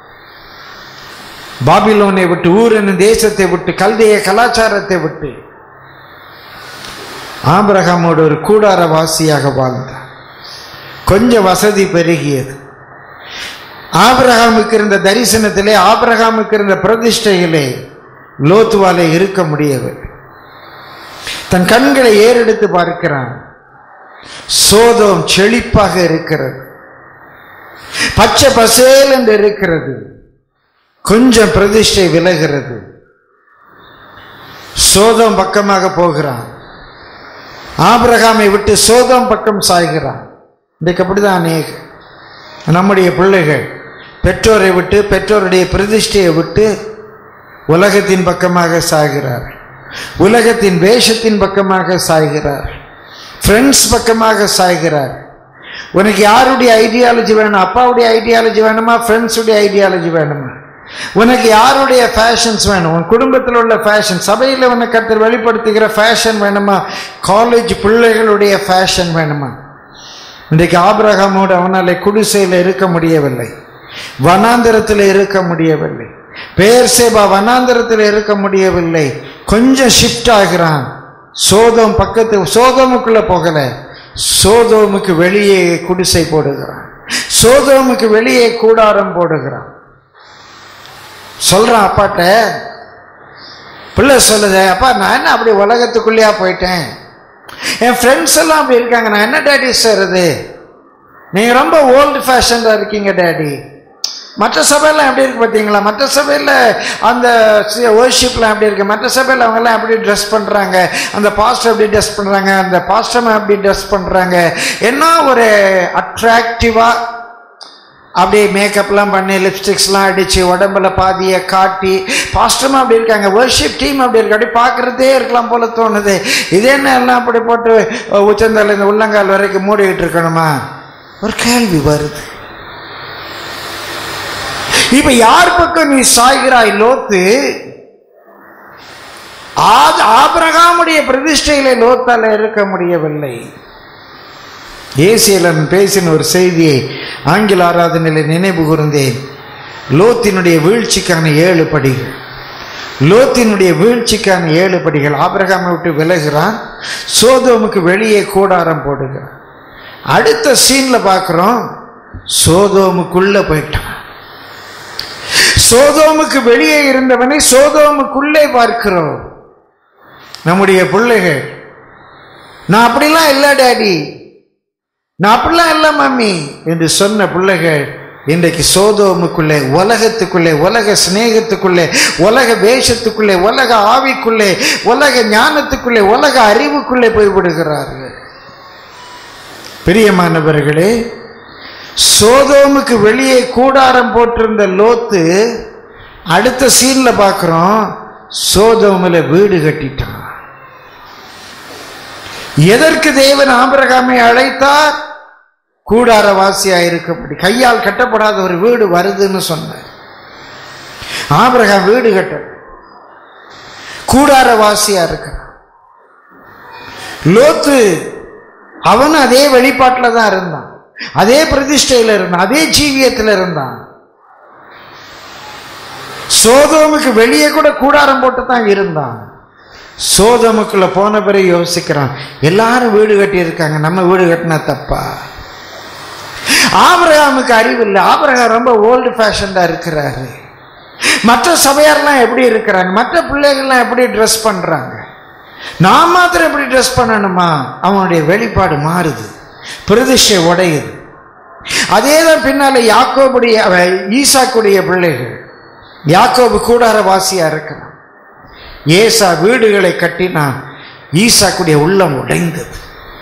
பாபிலோனை விட்டு ஊர் என்னும் தேசத்தை விட்டு கல்தைய கலாச்சாரத்தை விட்டு ஆபிரகாமோடு ஒரு கூடார வாசியாக வாழ்ந்தான் கொஞ்சம் வசதி பெருகியது ஆபிரகாமுக்கு இருந்த தரிசனத்திலே ஆபிரகாமுக்கு இருந்த பிரதிஷ்டையிலே லோத்துவாலே இருக்க முடியவில்லை தன் கண்களை ஏறெடுத்து பார்க்கிறான் சோதம் செழிப்பாக இருக்கிறது பச்சை பசேல் என்று இருக்கிறது கொஞ்சம் பிரதிஷ்டை விலகிறது சோதம் பக்கமாக போகிறான் ஆபிரகாமை விட்டு சோதம் பக்கம் சாய்கிறான் இன்றைக்கு அப்படிதான் அநேக நம்முடைய பிள்ளைகள் பெற்றோரை விட்டு பெற்றோருடைய பிரதிஷ்டையை விட்டு உலகத்தின் பக்கமாக சாகிறார் உலகத்தின் வேஷத்தின் பக்கமாக சாய்கிறார் ஃப்ரெண்ட்ஸ் பக்கமாக சாய்கிறார் உனக்கு யாருடைய ஐடியாலஜி வேணும் அப்பாவுடைய ஐடியாலஜி வேணுமா ஃப்ரெண்ட்ஸுடைய ஐடியாலஜி வேணுமா உனக்கு யாருடைய ஃபேஷன்ஸ் வேணும் உன் குடும்பத்தில் உள்ள ஃபேஷன் சபையில் உன்னை கருத்து வெளிப்படுத்துகிற ஃபேஷன் வேணுமா காலேஜ் பிள்ளைகளுடைய ஃபேஷன் வேணுமா இன்றைக்கு ஆபிரகாமோடு அவனாலே குடிசையில் இருக்க முடியவில்லை வனாந்திரத்தில் இருக்க முடியவில்லை பேர்சேபா வனாந்திரத்தில் இருக்க முடியவில்லை கொஞ்சம் ஷிஃப்ட் ஆகிறான் சோதோம் பக்கத்து சோதோமுக்குள்ள போகல சோதோமுக்கு வெளியே குடிசை போடுகிறான் சோதோமுக்கு வெளியே கூடாரம் போடுகிறான் சொல்றான் அப்பாட்ட பிள்ளை சொல்லுது அப்பா நான் என்ன அப்படி உலகத்துக்குள்ளேயா போயிட்டேன் என் ஃப்ரெண்ட்ஸ் எல்லாம் அப்படி இருக்காங்க நான் என்ன டேடி செய்றது நீங்க ரொம்ப ஓல்டு ஃபேஷன்ல இருக்கீங்க டேடி மற்ற சபையெல்லாம் எப்படி இருக்கு பார்த்தீங்களா மற்ற சபையில் அந்த ஒர்ஷிப்லாம் எப்படி இருக்கு மற்ற சபையில் அவங்கெல்லாம் எப்படி ட்ரெஸ் பண்ணுறாங்க அந்த பாஸ்டர் எப்படி ட்ரெஸ் பண்ணுறாங்க அந்த பாஸ்டர் எப்படி ட்ரெஸ் பண்ணுறாங்க என்ன ஒரு அட்ராக்டிவாக அப்படியே மேக்கப்லாம் பண்ணி லிப்ஸ்டிக்ஸ்லாம் அடித்து உடம்புல பாதியை காட்டி பாஸ்டமாக அப்படி இருக்காங்க வர்ஷிப் டீம் அப்படி இருக்கு அப்படி பார்க்குறதே இருக்கலாம் போல தோணுது இதே என்ன எல்லாம் அப்படி போட்டு உச்சந்தால இந்த உள்ளங்கால் வரைக்கும் மூடிக்கிட்டு இருக்கணுமா ஒரு கேள்வி வருது இப்ப யார் பக்கம் நீ சாய்கிறாய் லோத்து ஆத்- ஆபிரகாமுடைய பிரதிஷ்டையிலே லோத்தால இருக்க முடியவில்லை ஏசியலன் பேசின ஒரு செய்தியை ஆங்கில ஆராதனையில் நினைவு கூர்ந்தேன் லோத்தினுடைய வீழ்ச்சிக்கான ஏழு படிகள் லோத்தினுடைய வீழ்ச்சிக்கான ஏழு படிகள் ஆபிரகாமை விட்டு விலகுறான் சோதோமுக்கு வெளியே கூடாரம் போடுகிறான் அடுத்த சீன்ல பார்க்கிறோம் சோதோமுக்குள்ள போயிட்டான் சோதோமுக்கு வெளியே இருந்தவனை சோதோமுக்குள்ளே பார்க்கிறோம் நம்முடைய பிள்ளைகள் நான் அப்படிலாம் இல்லை டாடி நான் அப்படிலாம் இல்லை மம்மி என்று சொன்ன பிள்ளைகள் இன்றைக்கு சோதோமுக்குள்ளே உலகத்துக்குள்ளே உலக சிநேகத்துக்குள்ளே உலக வேஷத்துக்குள்ளே உலக ஆவிக்குள்ளே உலக ஞானத்துக்குள்ளே உலக அறிவுக்குள்ளே போய்விடுகிறார்கள் பிரியமானவர்களே சோதோமுக்கு வெளியே கூடாரம் போட்டிருந்த லோத்து அடுத்த சீன்ல பார்க்கிறோம் சோதோமில் வீடு கட்டிட்டான் எதற்கு தேவன் ஆபிரகாமை அழைத்தார் கூடாரவாசியா இருக்கப்படி கையால் கட்டப்படாத ஒரு வீடு வருதுன்னு சொன்னார் ஆபிரகாம் வீடு கட்ட கூடாரவாசியா இருக்கிறான் லோத்து அவனும் அதே வெளிப்பாட்டில் தான் இருந்தான் அதே பிரதிஷ்டையில் இருந்தான் அதே ஜீவியத்தில் இருந்தான் சோதோமுக்கு வெளியே கூட கூடாரம் போட்டு தான் இருந்தான் சோதோமுக்குள்ள போன பிறகு யோசிக்கிறான் எல்லாரும் வீடு கட்டி இருக்காங்க நம்ம வீடு கட்டினா தப்பா ஆபிரகாமுக்கு அறிவு இல்லை ஆபிரகாம் ரொம்ப ஓல்டு ஃபேஷன்டா இருக்கிறாரு மற்ற சபையார்லாம் எப்படி இருக்கிறாங்க மற்ற பிள்ளைகள்லாம் எப்படி ட்ரெஸ் பண்றாங்க நான் மாத்திரம் எப்படி ட்ரெஸ் பண்ணணுமா அவனுடைய வெளிப்பாடு மாறுது பிரதிஷ்டை உடையுது அதே தான் பின்னால யாக்கோபுடைய அவ- ஈசாக்குடைய பிள்ளைகள் யாக்கோபு கூடார வாசியா இருக்கிறான் ஏசா வீடுகளை கட்டினான் ஈசாக்குடைய உள்ளம் உடைந்தது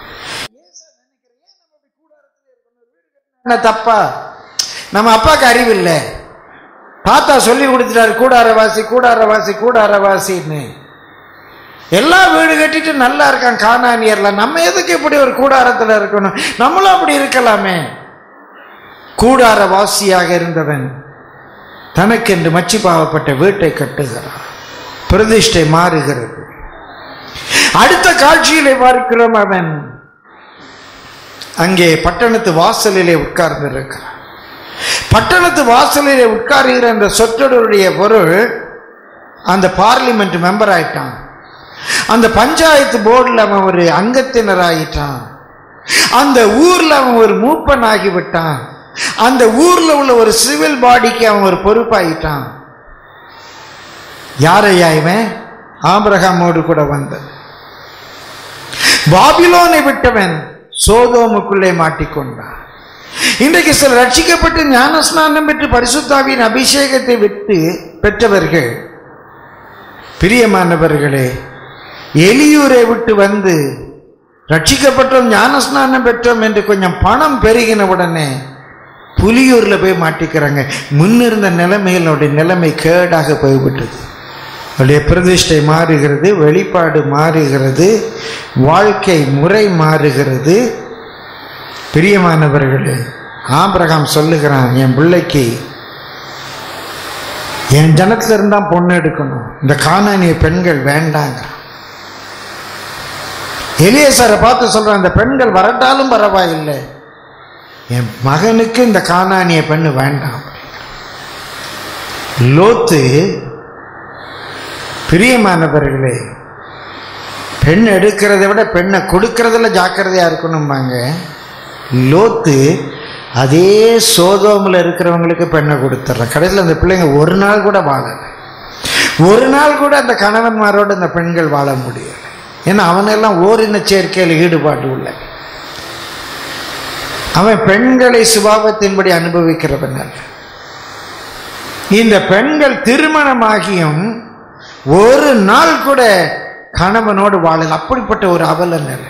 என்ன தப்பா நம்ம அப்பாவுக்கு அறிவு இல்லை தாத்தா சொல்லி கொடுத்துட்டாரு கூடாரவாசி கூடாரவாசி கூடாரவாசின்னு எல்லா வீடு கட்டிட்டு நல்லா இருக்கான் காணானியர்ல நம்ம எதுக்கு இப்படி ஒரு கூடாரத்தில் இருக்கணும் நம்மளும் அப்படி இருக்கலாமே கூடாரவாசியாக இருந்தவன் தனக்கென்று மச்சி பாவப்பட்ட வீட்டை கட்டுகிறான் பிரதிஷ்டை மாறுகிறது அடுத்த காட்சியிலே பார்க்கிறோம் அவன் அங்கே பட்டணத்து வாசலிலே உட்கார்ந்து இருக்கிறான் பட்டணத்து வாசலிலே உட்காருகிற அந்த சொற்றொடருடைய பொருள் அந்த பார்லிமெண்ட் மெம்பர் ஆயிட்டான் அந்த பஞ்சாயத்து போர்டில் அவன் ஒரு அங்கத்தினர் ஆயிட்டான் அந்த ஊர்ல அவன் ஒரு மூப்பன் ஆகிவிட்டான் அந்த ஊர்ல உள்ள ஒரு சிவில் பாடிக்கு அவன் ஒரு பொறுப்பாயிட்டான் யாரையா இவன் ஆபிரகாமோடு கூட வந்தது பாபிலோனை விட்டவன் சோதோமுக்குள்ளே மாட்டிக்கொண்டான் இன்றைக்கு சில ரட்சிக்கப்பட்டு ஞானஸ்நானம் பெற்று பரிசுத்தாவின் அபிஷேகத்தை விட்டு பெற்றவர்கள் பிரியமானவர்களே எலியூரை விட்டு வந்து ரட்சிக்கப்பட்டோம் ஞானஸ்நானம் பெற்றோம் என்று கொஞ்சம் பணம் பெருகின உடனே புலியூரில் போய் மாட்டிக்கிறாங்க முன்னிருந்த நிலைமைகளுடைய நிலைமை கேடாக போய்விட்டது அவருடைய பிரதிஷ்டை மாறுகிறது வெளிப்பாடு மாறுகிறது வாழ்க்கை முறை மாறுகிறது பிரியமானவர்களே ஆபிரகாம் சொல்லுகிறான் என் பிள்ளைக்கு என் ஜனத்துல இருந்தா பொண்ணு எடுக்கணும் இந்த காணானிய பெண்கள் வேண்டாங்க எலியேசரை பார்த்து சொல்றான் இந்த பெண்கள் வரட்டாலும் பரவாயில்லை என் மகனுக்கு இந்த காணானிய பெண்ணு வேண்டாம் லோத்து பிரியமானவர்களே பெண் எடுக்கிறதை விட பெண்ணை கொடுக்கறதுல ஜாக்கிரதையா இருக்கணும்பாங்க லோத்து அதே சோதோமில் இருக்கிறவங்களுக்கு பெண்ணை கொடுத்துட்ற கடைசியில் அந்த பிள்ளைங்க ஒரு நாள் கூட வாழலை ஒரு நாள் கூட அந்த கணவன்மாரோடு அந்த பெண்கள் வாழ முடியலை ஏன்னா அவனெல்லாம் ஓரின சேர்க்கையில் ஈடுபாடு உள்ள அவன் பெண்களை சுபாவத்தின்படி அனுபவிக்கிறவன் அல்ல இந்த பெண்கள் திருமணமாகியும் ஒரு நாள் கூட கணவனோடு வாழல அப்படிப்பட்ட ஒரு அவல நிலை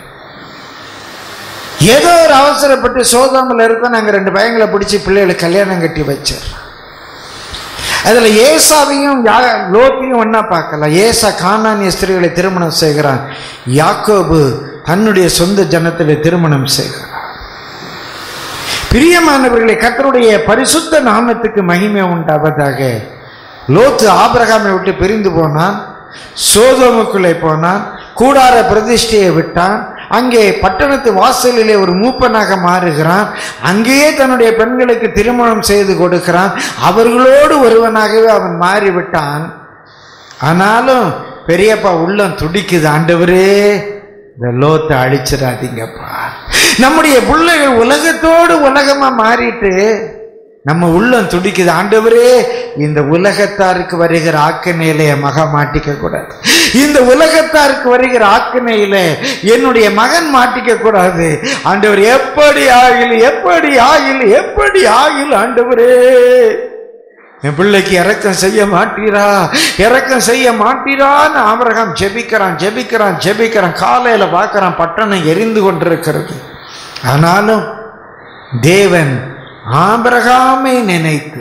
ஏதோ ஒரு அவசரப்பட்டு சோதாமல் இருக்கோம் நாங்கள் ரெண்டு பையங்களை பிடிச்சி பிள்ளைகளுக்கு கல்யாணம் கட்டி வச்சார் அதில் ஏசாவையும் யா லோத்தையும் ஒன்றா பார்க்கலாம் ஏசா காணானிய ஸ்திரீகளை திருமணம் செய்கிறான் யாக்கோபு தன்னுடைய சொந்த ஜனத்தில் திருமணம் செய்கிறான் பிரியமானவர்களை கத்தருடைய பரிசுத்த நாமத்துக்கு மகிமை உண்டாவதாக லோத்து ஆபிரகாமை விட்டு பிரிந்து போனான் சோதோமுக்குள்ளே போனான் கூடார பிரதிஷ்டையை விட்டான் அங்கே பட்டணத்து வாசலிலே ஒரு மூப்பனாக மாறுகிறான் அங்கேயே தன்னுடைய பெண்களுக்கு திருமணம் செய்து கொடுக்கிறான் அவர்களோடு ஒருவனாகவே அவன் மாறிவிட்டான் ஆனாலும் பெரியப்பா உள்ளம் துடிக்குது ஆண்டவரே இந்த லோத்தை அழிச்சிடாதீங்கப்பா நம்முடைய பிள்ளைகள் உலகத்தோடு உலகமா மாறிட்டு நம்ம உள்ளம் துடிக்குது ஆண்டவரே இந்த உலகத்தாருக்கு வருகிற ஆக்கணையில என் மக மாட்டிக்க கூடாது இந்த உலகத்தாருக்கு வருகிற ஆக்கணையில என்னுடைய மகன் மாட்டிக்க கூடாது ஆண்டவர் எப்படி ஆகில் எப்படி ஆகில் எப்படி ஆகில் ஆண்டவரே என் பிள்ளைக்கு இறக்கம் செய்ய மாட்டீரா இறக்கம் செய்ய மாட்டீரான்னு ஆபரகம் ஜெபிக்கிறான் ஜெபிக்கிறான் ஜெபிக்கிறான் காலையில பார்க்கறான் பட்டணம் எரிந்து கொண்டிருக்கிறது ஆனாலும் தேவன் ஆபிரகாமை நினைத்து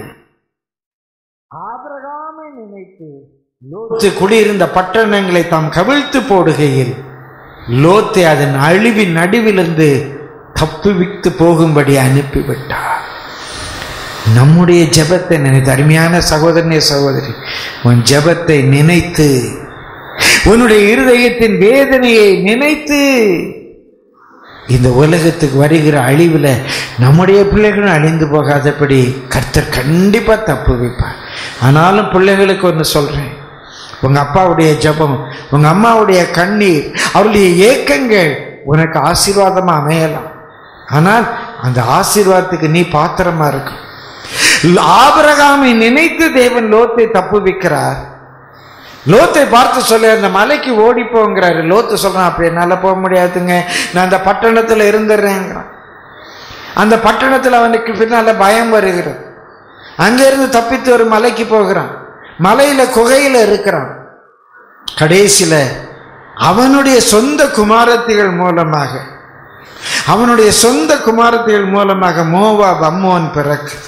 ஆபிரகாமை நினைத்து லோத்து குடியிருந்த பட்டணங்களை தாம் கவிழ்த்து போடுகையில் லோத்தை அதன் அழிவின் நடுவிலிருந்து தப்புவித்து போகும்படி அனுப்பிவிட்டார் நம்முடைய ஜெபத்தை நினைத்து அருமையான சகோதரனே சகோதரி உன் ஜெபத்தை நினைத்து உன்னுடைய இருதயத்தின் வேதனையை நினைத்து இந்த உலகத்துக்கு வருகிற அழிவில் நம்முடைய பிள்ளைகளும் அழிந்து போகாதபடி கர்த்தர் கண்டிப்பாக தப்பு வைப்பார் ஆனாலும் பிள்ளைகளுக்கு ஒன்று சொல்கிறேன் உங்கள் அப்பாவுடைய ஜெபம் உங்கள் அம்மாவுடைய கண்ணீர் அவருடைய ஏக்கங்கள் உனக்கு ஆசீர்வாதமாக அமையலாம் ஆனால் அந்த ஆசீர்வாதத்துக்கு நீ பாத்திரமா இருக்கும் ஆபரகாமை நினைத்து தேவன் லோத்தை தப்பு வைக்கிறார் லோத்தை பார்த்து சொல்லி அந்த மலைக்கு ஓடி போங்கிறாரு லோத்து சொல்றான் அப்படி என்னால போக முடியாதுங்க நான் அந்த பட்டணத்துல இருந்துடுறேங்கிறான் அந்த பட்டணத்துல அவனுக்கு பின்னால பயம் வருகிறது அங்கிருந்து தப்பித்து ஒரு மலைக்கு போகிறான் மலையில குகையில இருக்கிறான் கடைசியில அவனுடைய சொந்த குமாரத்திகள் மூலமாக அவனுடைய சொந்த குமாரத்திகள் மூலமாக மோவா பம்மோன் பிறக்குது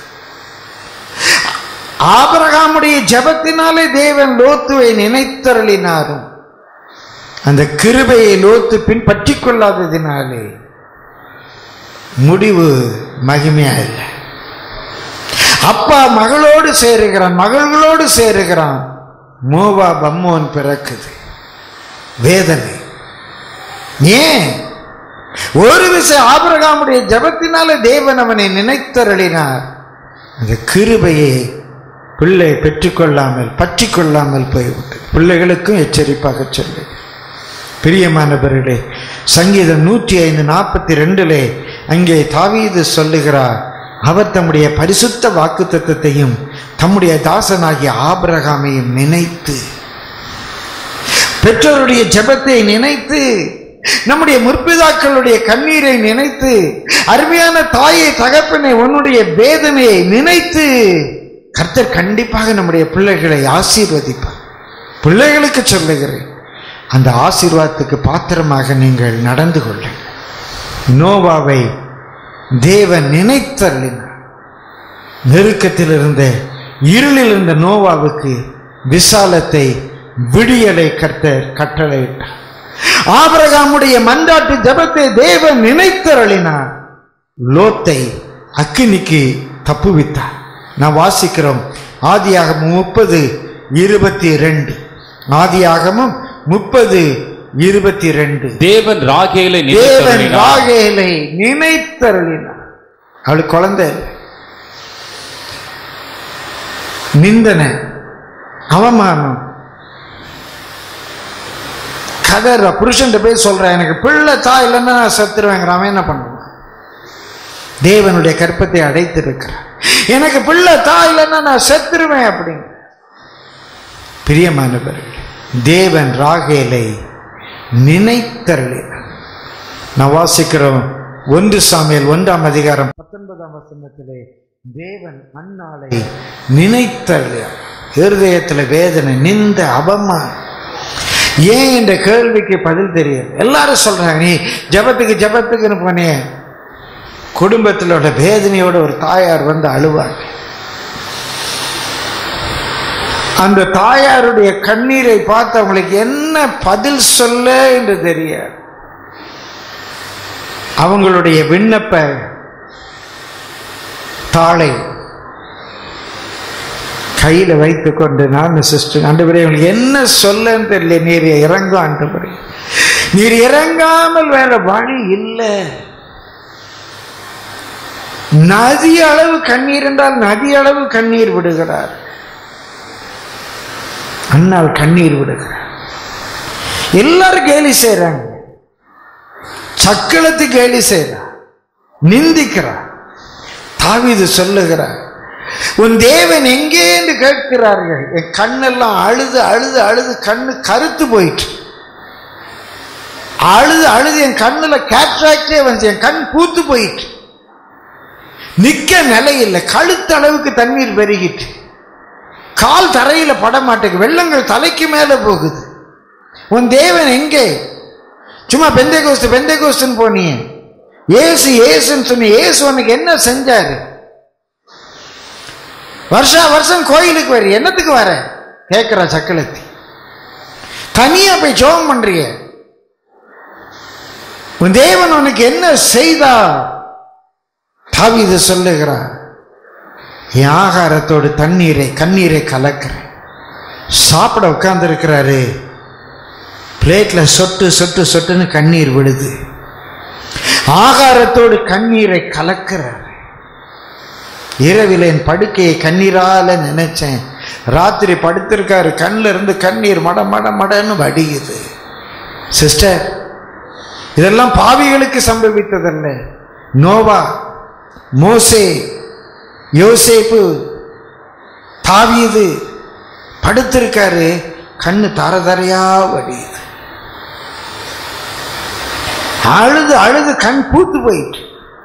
ஆபரகாமுடைய ஜபத்தினாலே தேவன் லோத்துவை நினைத்தருளினாரும் அந்த கிருபையை லோத்து பின்பற்றி கொள்ளாததினாலே முடிவு மகிமையா இல்லை அப்பா மகளோடு சேருகிறான் மகள்களோடு சேருகிறான் மோவா பம்மோன் பிறக்குது வேதனை ஏன் ஒரு விஷயம் ஆபரகாமுடைய ஜபத்தினால தேவன் அவனை நினைத்தருளினார் அந்த கிருபையை பிள்ளை பெற்றுக்கொள்ளாமல் பற்றி கொள்ளாமல் போய்விட்டது பிள்ளைகளுக்கும் எச்சரிப்பாக சொல்லு பிரியமானவர்களே சங்கீதம் நூற்றி ஐந்து நாற்பத்தி ரெண்டிலே அங்கே தாவீது சொல்லுகிறார் அவர் தம்முடைய பரிசுத்த வாக்கு தத்துவத்தையும் தம்முடைய தாசனாகிய ஆபிரகாமையும் நினைத்து பெற்றோருடைய ஜெபத்தை நினைத்து நம்முடைய முற்பிதாக்களுடைய கண்ணீரை நினைத்து அருமையான தாயை தகப்பனை உன்னுடைய வேதனையை நினைத்து கர்த்தர் கண்டிப்பாக நம்முடைய பிள்ளைகளை ஆசீர்வதிப்பார் பிள்ளைகளுக்கு சொல்லுகிறேன் அந்த ஆசீர்வாதத்துக்கு பாத்திரமாக நீங்கள் நடந்து கொள்ளுங்கள் நோவாவை தேவன் நினைத்தருளினார் நெருக்கத்தில் இருந்த இருளில் இருந்த நோவாவுக்கு விசாலத்தை விடியலை கர்த்தர் கட்டளையிட்டார் ஆபிரகாமுடைய மன்றாட்டு ஜபத்தை தேவன் நினைத்தருளினார் லோத்தை அக்கினிக்கு தப்புவித்தார் நான் வாசிக்கிறோம் ஆதியாகமம் முப்பது இருபத்தி ரெண்டு ஆதியாகமம் முப்பது இருபத்தி ரெண்டு தேவன் ராகேலை தேவன் நினைத்தருளினார். ராகேலை நினைத்தருளினார் அவளுக்கு குழந்தை இல்லை. நிந்தனை அவமானம் கதற புருஷன் போய் சொல்றேன் எனக்கு பிள்ளை தாய் இல்லைன்னா நான் செத்துருவேங்கிறான் அவன் என்ன பண்ணுவான் தேவனுடைய கற்பத்தை அடைத்திருக்கிறார் எனக்கு பிள்ளை தாய் இல்லைன்னா நான் செத்துருவேன் அப்படிங்க பிரியமானவர்கள் தேவன் ராகேலை நினைத்தருளினார் நான் வாசிக்கிறோம் ஒன்று சாமியல் ஒன்றாம் அதிகாரம் பத்தொன்பதாம் வசனத்திலே தேவன் அன்னாளை நினைத்தருளினார் இருதயத்தில் வேதனை நிந்த அவமானம் ஏன் என்ற கேள்விக்கு பதில் தெரியாது எல்லாரும் சொல்றாங்க நீ ஜபத்துக்கு ஜபத்துக்குன்னு போனே குடும்பத்திலோட வேதனையோட ஒரு தாயார் வந்து அழுவாங்க அந்த தாயாருடைய கண்ணீரை பார்த்து அவங்களுக்கு என்ன பதில் சொல்ல என்று தெரியாது அவங்களுடைய விண்ணப்ப தாளை கையில வைத்துக்கொண்டு நான் சிஸ்டர் ஆண்டவரே உங்களுக்கு என்ன சொல்லன்னு தெரியல நீர் இறங்கும் ஆண்டவரே நீர் இறங்காமல் வேற வழி இல்லை நதி அளவு கண்ணீர் என்றால் நதி அளவு கண்ணீர் விடுகிறார் அண்ணால் கண்ணீர் விடுகிறார் எல்லாரும் கேலி செய்றாங்க சக்களத்து கேலி செய்கிறார் நிந்திக்கிறார் தாவீது சொல்லுகிறார் உன் தேவன் எங்கே என்று கேட்கிறார்கள் என் கண்ணெல்லாம் அழுது அழுது அழுது கண்ணு கருத்து போயிட்டு அழுது அழுது என் கண்ணுல கேட்ராக்டே வந்து என் கண் பூத்து போயிட்டு நிக்க நிலையில்லை கழுத்து அளவுக்கு தண்ணீர் பெருகிட்டு கால் தரையில பட மாட்டேங்குது வெள்ளங்கள் தலைக்கு மேல போகுது உன் தேவன் எங்கே சும்மா பெந்தை கோஸ்து பெந்தை கோஸ்துன்னு போனியே ஏசு ஏசுன்னு சொன்ன ஏசு உனக்கு என்ன செஞ்சாரு வருஷா வருஷம் கோயிலுக்கு வர என்னத்துக்கு வர கேட்கிறா சக்கலத்தி தனியா போய் ஜோம் பண்றிய உன் தேவன் உனக்கு என்ன செய்தா தாவீது சொல்லுகிறார் என் ஆகாரத்தோடு தண்ணீரை கண்ணீரை கலக்கிறேன் சாப்பிட உட்கார்ந்து இருக்கிறாரு பிளேட்ல சொட்டு சொட்டு சொட்டுன்னு கண்ணீர் விடுது ஆகாரத்தோடு கண்ணீரை கலக்கிறார் இரவில் என் படுக்கையை கண்ணீரால நினைச்சேன் ராத்திரி படுத்திருக்காரு கண்ணில் இருந்து கண்ணீர் மட மட மடன்னு வடியுது சிஸ்டர் இதெல்லாம் பாவிகளுக்கு சம்பவித்ததல்ல நோவா மோசே யோசேப்பு தாவீது படுத்திருக்காரு கண்ணு தரதரையா வடியுது அழுது அழுது கண் பூத்து போயிட்டு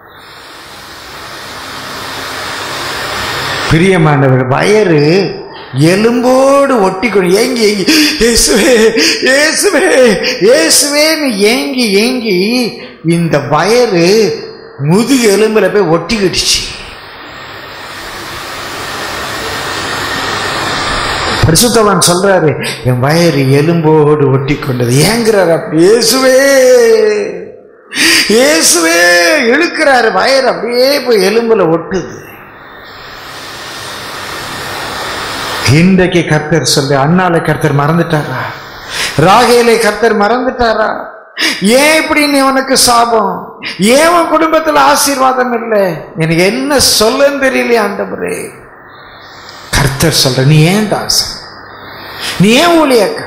பிரியமானவர் வயறு எலும்போடு ஒட்டிக்கொண்டு ஏங்கி ஏங்கி இயேசுவே இயேசுவே இயேசுவேன்னு ஏங்கி ஏங்கி இந்த வயறு முதுகு எலும்புல போய் ஒட்டிக்கிடுச்சு பரிசுத்தவான் சொல்றாரு என் வயறு எலும்போடு ஒட்டி கொண்டது ஏங்குறாரு அப்படி இயேசுவே இயேசுவே இழுக்கிறாரு வயறு அப்படியே போய் எலும்புல ஒட்டுது இன்றைக்கு கர்த்தர் சொல்லு அண்ணால கர்த்தர் மறந்துட்டாரா ராகேலை கர்த்தர் மறந்துட்டாரா ஏன் இப்படி நீ உனக்கு சாபம் ஏன் உன் குடும்பத்துல ஆசீர்வாதம் இல்லை எனக்கு என்ன சொல்லன்னு தெரியலையே ஆண்டவரே கர்த்தர் சொல்ற நீ ஏன் தாசன் நீ ஏன் ஊழியக்க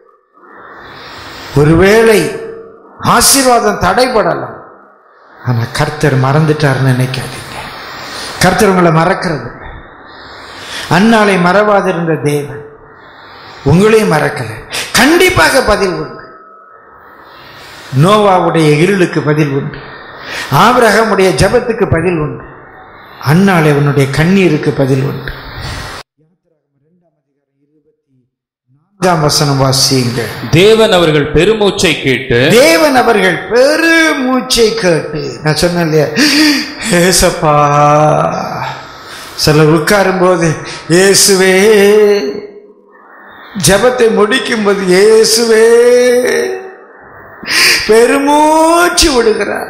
ஒருவேளை ஆசீர்வாதம் தடைபடலாம் ஆனா கர்த்தர் மறந்துட்டாருன்னு நினைக்காதீங்க கர்த்தர் உங்களை மறக்கிறது இல்லை. அன்னாளை மறவாதிருந்த தேவன் உங்களையும் மறக்கல கண்டிப்பாக பதில் உண்டு நோவாவுடைய இருளுக்கு பதில் உண்டு ஆபிரகமுடைய ஜபத்துக்கு பதில் உண்டு அன்னாளை உன்னுடைய கண்ணீருக்கு பதில் உண்டு நான்காம் வசனம் வாசியுங்க தேவன் அவர்கள் பெருமூச்சை கேட்டு தேவன் அவர்கள் பெரு மூச்சை கேட்டு நான் சொன்னேன் இல்லையா ஏசப்பா சிலர் உட்காரும்போது இயேசுவே ஜெபத்தை முடிக்கும்போது இயேசுவே பெருமூச்சு விடுகிறார்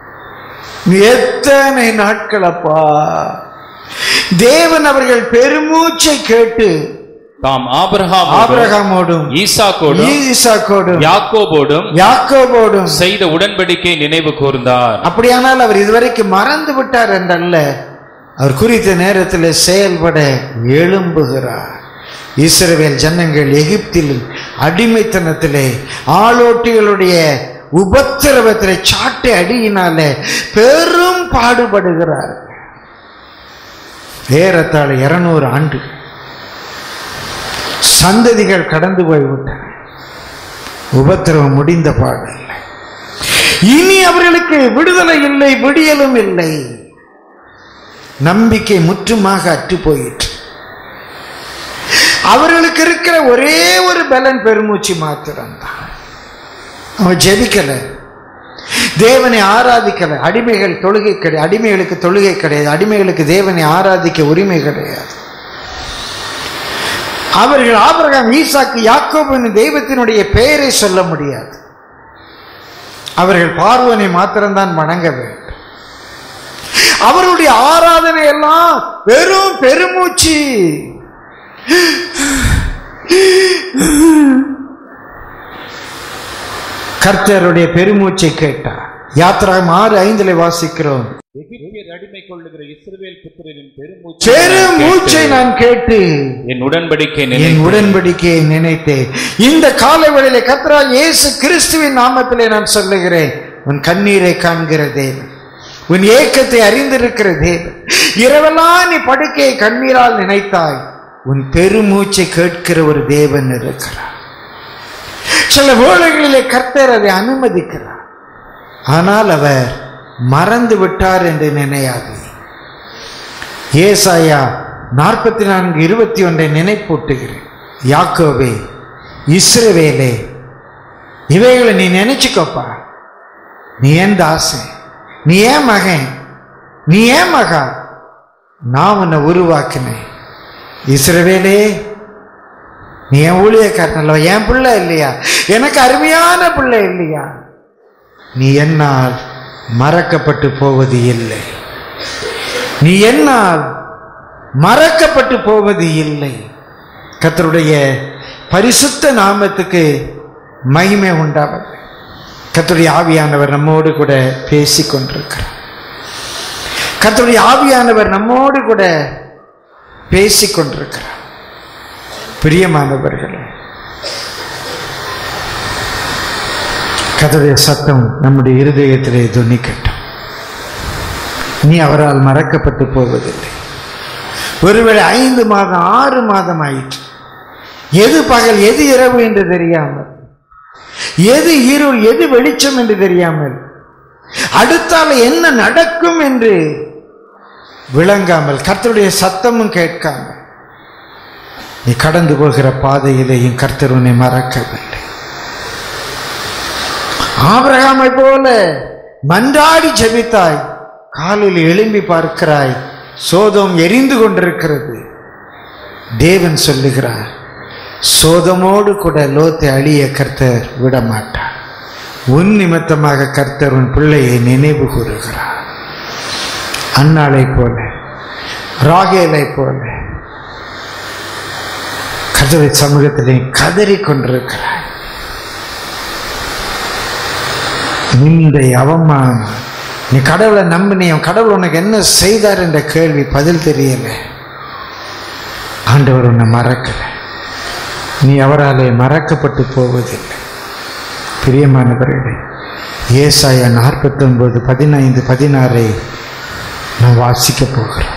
எத்தனை நாட்களப்பா தேவன் அவர்கள் பெருமூச்சை கேட்டு தாம் ஆபிரகாம் ஆபிரகாமோடும் ஈசாக்கோடும் ஈசாக்கோடும் யாக்கோபோடும் யாக்கோபோடும் செய்த உடன்படிக்கை நினைவு கூர்ந்தார் அப்படியானால் அவர் இதுவரைக்கும் மறந்து விட்டார் என்றல்ல அவர் குறித்த நேரத்தில் செயல்பட எழும்புகிறார் இஸ்ரவேல் ஜனங்கள் எகிப்தில் அடிமைத்தனத்திலே ஆளோட்டிகளுடைய உபத்திரவத்திலே சாட்டை அடியினாலே பெரும் பாடுபடுகிறார் ஏறத்தாழ இருநூறு ஆண்டு சந்ததிகள் கடந்து போய்விட்டன உபத்திரவம் முடிந்த பாடு இல்லை இனி அவர்களுக்கு விடுதலை இல்லை விடியலும் இல்லை நம்பிக்கை முற்றுமாக அற்று போயிற்று அவர்களுக்கு இருக்கிற ஒரே ஒரு பலன் பெருமூச்சு மாத்திரம்தான் அவன் ஜெபிக்கல தேவனை ஆராதிக்கல அடிமைகள் தொழுகை கிடையாது அடிமைகளுக்கு தொழுகை கிடையாது அடிமைகளுக்கு தேவனை ஆராதிக்க உரிமை கிடையாது அவர்கள் ஆபிரகாம் ஈசாக்கு யாக்கோபு என்னும் தெய்வத்தினுடைய பெயரை சொல்ல முடியாது அவர்கள் பார்வனை மாத்திரம்தான் வணங்க வேண்டும் அவருடைய ஆராதனை எல்லாம் வெறும் பெருமூச்சு கர்த்தருடைய பெருமூச்சை கேட்டார் யாத்திராகம் ஆறு ஐந்திலே வாசிக்கிறோம் எகிப்தியர் அடிமை கொள்ளுகிற இஸ்ரவேல் புத்திரரின் பெருமூச்சை நான் கேட்டு என் உடன்படிக்கை என் நினைவு உடன்படிக்கையை நினைத்தேன் இந்த காலவெளியிலே கத்ரா இயேசு கிறிஸ்துவின் நாமத்திலே நான் சொல்லுகிறேன் உன் கண்ணீரை காண்கிற தேவன் உன் ஏக்கத்தை அறிந்திருக்கிற தேவன் இரவெல்லாம் நீ படுக்கையை கண்ணீரால் நினைத்தாய் உன் பெருமூச்சை கேட்கிற ஒரு தேவன் இருக்கிறார் சில வேளைகளிலே கர்த்தர் அதை அனுமதிக்கிறார் ஆனால் அவர் மறந்து விட்டார் என்று நினையாது ஏசாயா நாற்பத்தி நான்கு இருபத்தி ஒன்றை நினைப்பூட்டுகிறேன் யாக்கோவே இஸ்ரவேலே இவைகளை நீ நினைச்சுக்கோப்பா நீ ஏன் தாசன் நீ ஏன் மகன் நீ ஏன் மகா நான் உன்னை உருவாக்கினேன் இஸ்ரவேலே நீ என் ஊழியக்காரன் அல்லவா என் பிள்ளை இல்லையா எனக்கு அருமையான பிள்ளை இல்லையா நீ என்னால் மறக்கப்பட்டு போவது இல்லை நீ என்னால் மறக்கப்பட்டு போவது இல்லை கர்த்தருடைய பரிசுத்த நாமத்துக்கு மகிமை உண்டாவது கர்த்தருடைய ஆவியானவர் நம்மோடு கூட பேசிக் கொண்டிருக்கிறார் கர்த்தருடைய ஆவியானவர் நம்மோடு கூட பேசிக் கொண்டிருக்கிறார் பிரியமானவர்களே கர்த்தருடைய சத்தம் நம்முடைய இருதயத்திலே துணிக்கட்டும் நீ அவரால் மறக்கப்பட்டு போவதில்லை ஒருவேளை ஐந்து மாதம் ஆறு மாதம் ஆயிற்று எது பகல் எது இரவு என்று தெரியாமல் எது இருள் எது வெளிச்சம் என்று தெரியாமல் அடுத்தால என்ன நடக்கும் என்று விளங்காமல் கர்த்தருடைய சத்தமும் கேட்காமல் நீ கடந்து போகிற பாதையிலேயும் கர்த்தர் உன்னை மறக்கவில்லை ஆபிரகாமை போல மன்றாடி ஜெபித்தாய் காலில் எழும்பி பார்க்கிறாய் சோதம் எரிந்து கொண்டிருக்கிறது தேவன் சொல்லுகிறார் சோதமோடு கூட லோத்தை அழிய கர்த்தர் விட மாட்டார் உன் நிமித்தமாக கர்த்தர் உன் பிள்ளையை நினைவு கூறுகிறார் அன்னாளை போல ராகேலை போல கர்த்தரை சமூகத்திலே கதறிக் கொண்டிருக்கிறாய் நிந்தை அவமானம் நீ கடவுளை நம்பினியும் கடவுள் உனக்கு என்ன செய்தார் என்ற கேள்வி பதில் தெரியல ஆண்டவர் உன்னை மறக்கல நீ அவராலே மறக்கப்பட்டு போவதில்லை பிரியமானவர்களே ஏசாயா நாற்பத்தொன்பது பதினைந்து பதினாறை நான் வாசிக்க போகிறோம்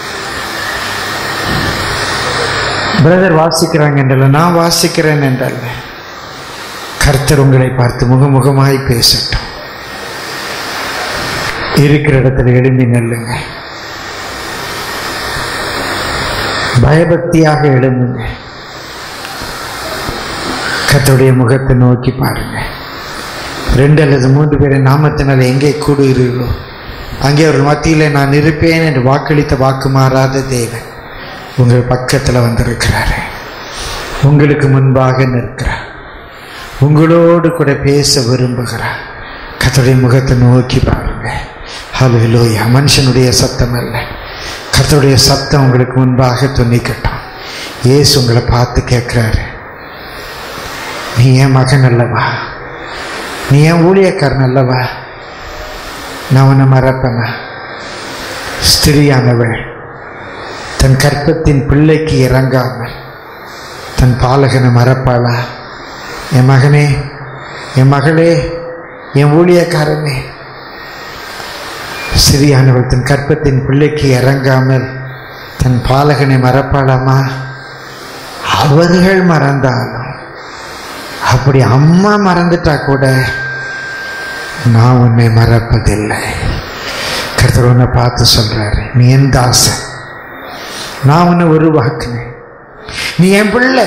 பிரதர் வாசிக்கிறாங்க என்றல்ல நான் வாசிக்கிறேன் என்றல்ல கர்த்தர் உங்களை பார்த்து முகமுகமாய் பேசட்டும் இருக்கிற இடத்துல எழும்பி நெல்லுங்க பயபக்தியாக எழும்புங்க கர்த்தருடைய முகத்தை நோக்கி பாருங்க ரெண்டு அல்லது மூன்று பேரை நாமத்தினால் எங்கே கூடுகிறீர்களோ அங்கே ஒரு மத்தியிலே நான் இருப்பேன் என்று வாக்களித்த வாக்கு மாறாத தேவன் உங்கள் பக்கத்தில் வந்திருக்கிறாரு உங்களுக்கு முன்பாக நிற்கிறார் உங்களோடு கூட பேச விரும்புகிறார் கர்த்தருடைய முகத்தை நோக்கி பாருங்க ஹalleluya மனுஷனுடைய சத்தம் அல்ல கர்த்தருடைய சத்தம் உங்களுக்கு முன்பாக துணிக்கட்டும் இயேசு உங்களை பார்த்து கேட்கிறாரு நீ என் மகன் அல்லவா நீ என் ஊழியக்காரன் அல்லவா நான் உன்னை மறப்பேனா ஸ்திரியானவள் தன் கற்பத்தின் பிள்ளைக்கு இறங்காமல் தன் பாலகனை மறப்பாளா என் மகனே என் மகளே என் ஊழியக்காரனே சிறியானவள் தன் கற்பத்தின் பிள்ளைக்கு இறங்காமல் தன் பாலகனை மறப்பாளாமா அவர்கள் மறந்தாலும் அப்படி அம்மா மறந்துட்டா கூட நான் உன்னை மறப்பதில்லை கர்த்தர் உன்னை பார்த்து சொல்றாரு நீ என் தாசன் நான் உன்னை உருவாக்குனேன் நீ என் பிள்ளை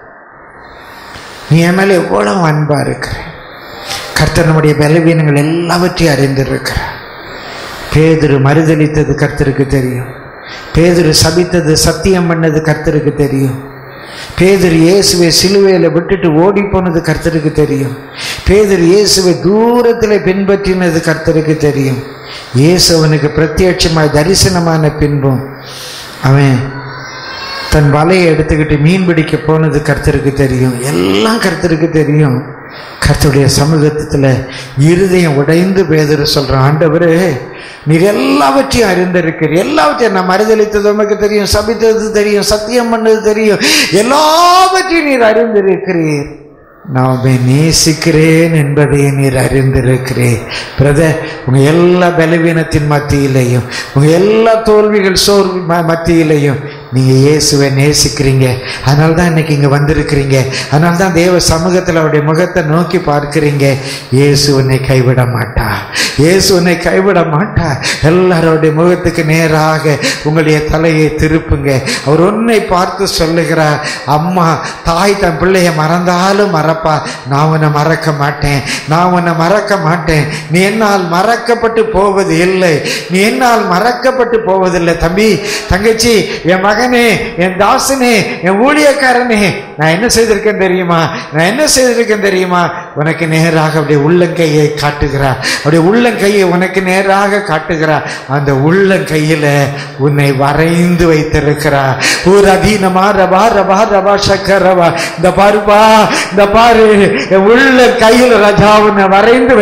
நீ என் மேல எவ்வளவு அன்பா இருக்கிற கர்த்தர் நம்முடைய பலவீனங்கள் எல்லாவற்றையும் அறிந்திருக்கிறார் பேதுரு மறுதளித்தது கர்த்தருக்கு தெரியும் பேதுரு சபித்தது சத்தியம் பண்ணது கர்த்தருக்கு தெரியும் பேதர் இயேசுவை சிலுவையில் விட்டுட்டு ஓடி போனது கர்த்தருக்கு தெரியும் பேதர் இயேசுவை தூரத்தில் பின்பற்றினது கர்த்தருக்கு தெரியும் இயேசு அவனுக்கு பிரத்யட்சமாய் தரிசனமான பின்பும் அவன் தன் வலையை எடுத்துக்கிட்டு மீன் பிடிக்க போனது கர்த்தருக்கு தெரியும் எல்லாம் கர்த்தருக்கு தெரியும் கர்த்தருடைய சமூகத்தில் இருதயம் உடைந்து பேதர் சொல்றான் ஆண்டவரே நீர் எல்லாவற்றையும் அறிந்திருக்கிறீர் எல்லாவற்றையும் நான் மறுதளித்தது உமக்கு தெரியும் சபித்தது தெரியும் சத்தியம் பண்ணது தெரியும் எல்லாவற்றையும் நீர் அறிந்திருக்கிறீர் நான் உம்மை நேசிக்கிறேன் என்பதை நீர் அறிந்திருக்கிறேன் பிரதர் உங்க எல்லா பலவீனத்தின் மத்தியிலையும் உங்க எல்லா தோல்விகள் சோர்வு ம- மத்தியிலையும் நீங்க இயேசுவை நேசிக்கிறீங்க அதனால தான் இன்னைக்கு இங்க வந்திருக்கிறீங்க அதனால தான் தேவ சமூகத்தில் அவருடைய முகத்தை நோக்கி பார்க்கிறீங்க இயேசு உன்னை கைவிட மாட்டா இயேசு உன்னை கைவிட மாட்டா எல்லாருடைய முகத்துக்கு நேராக உங்களுடைய தலையை திருப்புங்க அவர் உன்னை பார்த்து சொல்லுகிறார் அம்மா தாய் தன் பிள்ளைய மறந்தாலும் மறப்பா நான் உன்னை மறக்க மாட்டேன் நான் உன்னை மறக்க மாட்டேன் நீ என்னால் மறக்கப்பட்டு போவது இல்லை நீ என்னால் மறக்கப்பட்டு போவதில்லை தம்பி தங்கச்சி என் மகனே என் தாசனே என் ஊழியக்காரனே நான் என்ன செய்திருக்கேன் தெரியுமா நான் என்ன செய்திருக்கேன் தெரியுமா உனக்கு நேராக அப்படியே உள்ளங்கையை காட்டுகிறார் அப்படியே உள்ளங்கையை உனக்கு நேராக காட்டுகிறார் அந்த உள்ளங்கையில உன்னை வரைந்து வைத்திருக்கிறார் ஒரு அதீனமா ரபா ரபா ரபா சக்கரவா இந்த பாருப்பா இந்த பாரு என் உள்ள கையில் ராஜா உன்னை வரைந்து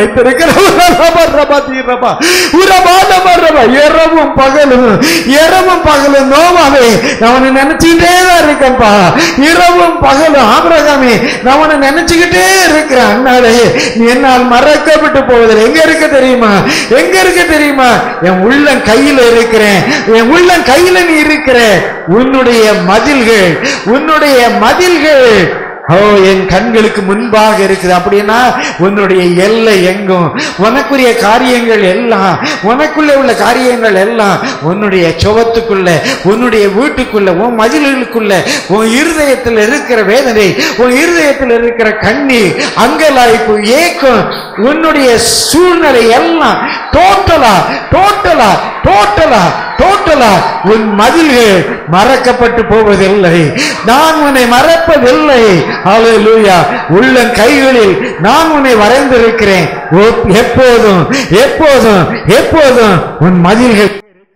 வைத்திருக்கிறோம் இரவும் பகலும் இரவும் பகலும் நோவாவே நான் உன்னை நினைச்சுக்கிட்டே தான் இருக்கேன்ப்பா இரவும் பகலும் ஆபிரகாமே நான் உன்னை நினைச்சுக்கிட்டே இருக்கிறேன் அண்ணாலே நீ என்னால் மறக்கப்பட்டு போவதில்லை எங்க இருக்க தெரியுமா எங்க இருக்க தெரியுமா என் உள்ளம் கையில இருக்கிறேன் என் உள்ளம் கையில நீ இருக்கிற உன்னுடைய மதில்கள் உன்னுடைய மதில்கள் ஓ என் கண்களுக்கு முன்பாக இருக்குது அப்படின்னா உன்னுடைய எல்லை எங்கும் உனக்குரிய காரியங்கள் எல்லாம் உனக்குள்ள உள்ள காரியங்கள் எல்லாம் உன்னுடைய சுவத்துக்குள்ள உன்னுடைய வீட்டுக்குள்ள உன் மதில்களுக்குள்ள உன் இருதயத்தில் இருக்கிற வேதனை உன் இருதயத்தில் இருக்கிற கண்ணீர் அங்கலாய்ப்பு ஏக்கம் உன்னுடைய சூழ்நிலை எல்லாம் டோட்டலா டோட்டலா டோட்டலா டோட்டலா உன் மதில்கள் மறக்கப்பட்டு போவதில்லை நான் உன்னை மறப்பதில்லை ஹalleluya உள்ள கைகளில் நான் உன்னை வரைந்திருக்கிறேன் ஓ- எப்போதும் எப்போதும் எப்போதும் உன் மதில்கள்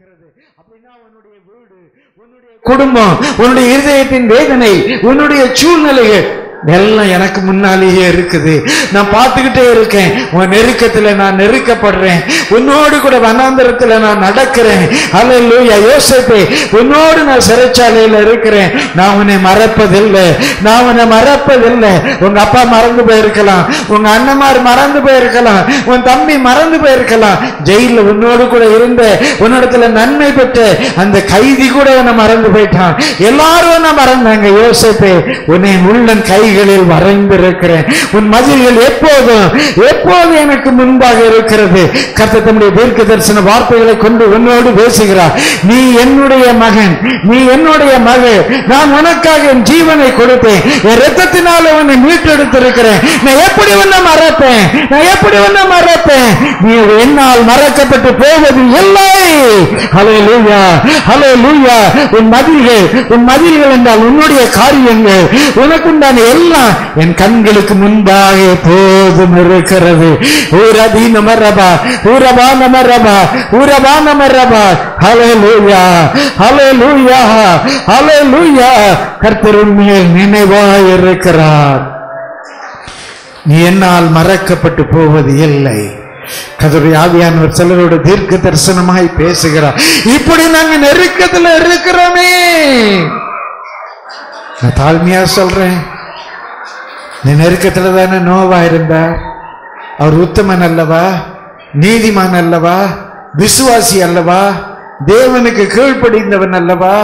குடும்பம் உன்னுடைய இருதயத்தின் வேதனை உன்னுடைய சூழ்நிலைகள் எல்லாம் எனக்கு முன்னாலேயே இருக்குது நான் பார்த்துக்கிட்டே இருக்கேன் உன் நெருக்கத்துல நான் நெருக்கப்படுறேன் உன்னோடு கூட வனாந்தரத்துல நான் நடக்கிறேன் அல்லேலூயா யோசிப்பே உன்னோடு நான் சிறைச்சாலையில இருக்கிறேன் நான் உன்னை மறப்பதில்லை நான் உன்னை மறப்பதில்லை உங்க அப்பா மறந்து போயிருக்கலாம் உங்க அண்ணன்மார் மறந்து போயிருக்கலாம் உன் தம்பி மறந்து போயிருக்கலாம் ஜெயில உன்னோடு கூட இருந்த உன்னிடத்துல நன்மை பெற்ற அந்த கைதி கூட உன்னை மறந்து போயிட்டான் எல்லாரும் உன்னை மறந்தாங்க யோசிப்பே உன்னை என் உள்ளன் கைகளில் வரைந்திருக்கிறேன் உன் மதில்கள் எப்போதும் எப்போதும் எனக்கு முன்பாக இருக்கிறது கர்த்தர் கர்த்தர் தம்முடைய தீர்க்க தரிசன வார்த்தைகளை கொண்டு உன்னோடு பேசுகிறார் நீ என்னுடைய மகன் நீ என்னுடைய மகள் நான் உனக்காக என் ஜீவனை கொடுத்தேன் என் ரத்தத்தினால உன்னை மீட்டெடுத்திருக்கிறேன் நான் எப்படி உன்னை மறப்பேன் நான் எப்படி உன்னை மறப்பேன் நீ என்னால் மறக்கப்பட்டு போவது இல்லை ஹலோ லூயா ஹலோ லூயா உன் மதில்கள் உன் மதில்கள் என்றால் உன்னுடைய காரியங்கள் உனக்குண்டான எல்லாம் என் கண்களுக்கு முன்பாக எப்போதும் இருக்கிறது ஊரதி நமரபா ஊரபா நமரபா ஊரபா நமரபா hallelujah hallelujah hallelujah கர்த்தரின் மேல் நினைவாய் இருக்கிறார் நீ என்னால் மறக்கப்பட்டு போவது இல்லை கதருடைய ஆவியானவர் சிலரோட தீர்க்க தரிசனமாய் பேசுகிறார் இப்படி நாங்க நெருக்கத்துல இருக்கிறோமே நான் தாழ்மையா சொல்றேன் நீ நெருக்கத்துல தானே நோவா இருந்தார் அவர் உத்தமன் அல்லவா நீதிமான் அல்லவா விசுவாசி அல்லவா தேவனுக்கு கீழ்ப்படிந்தவன் அல்லவா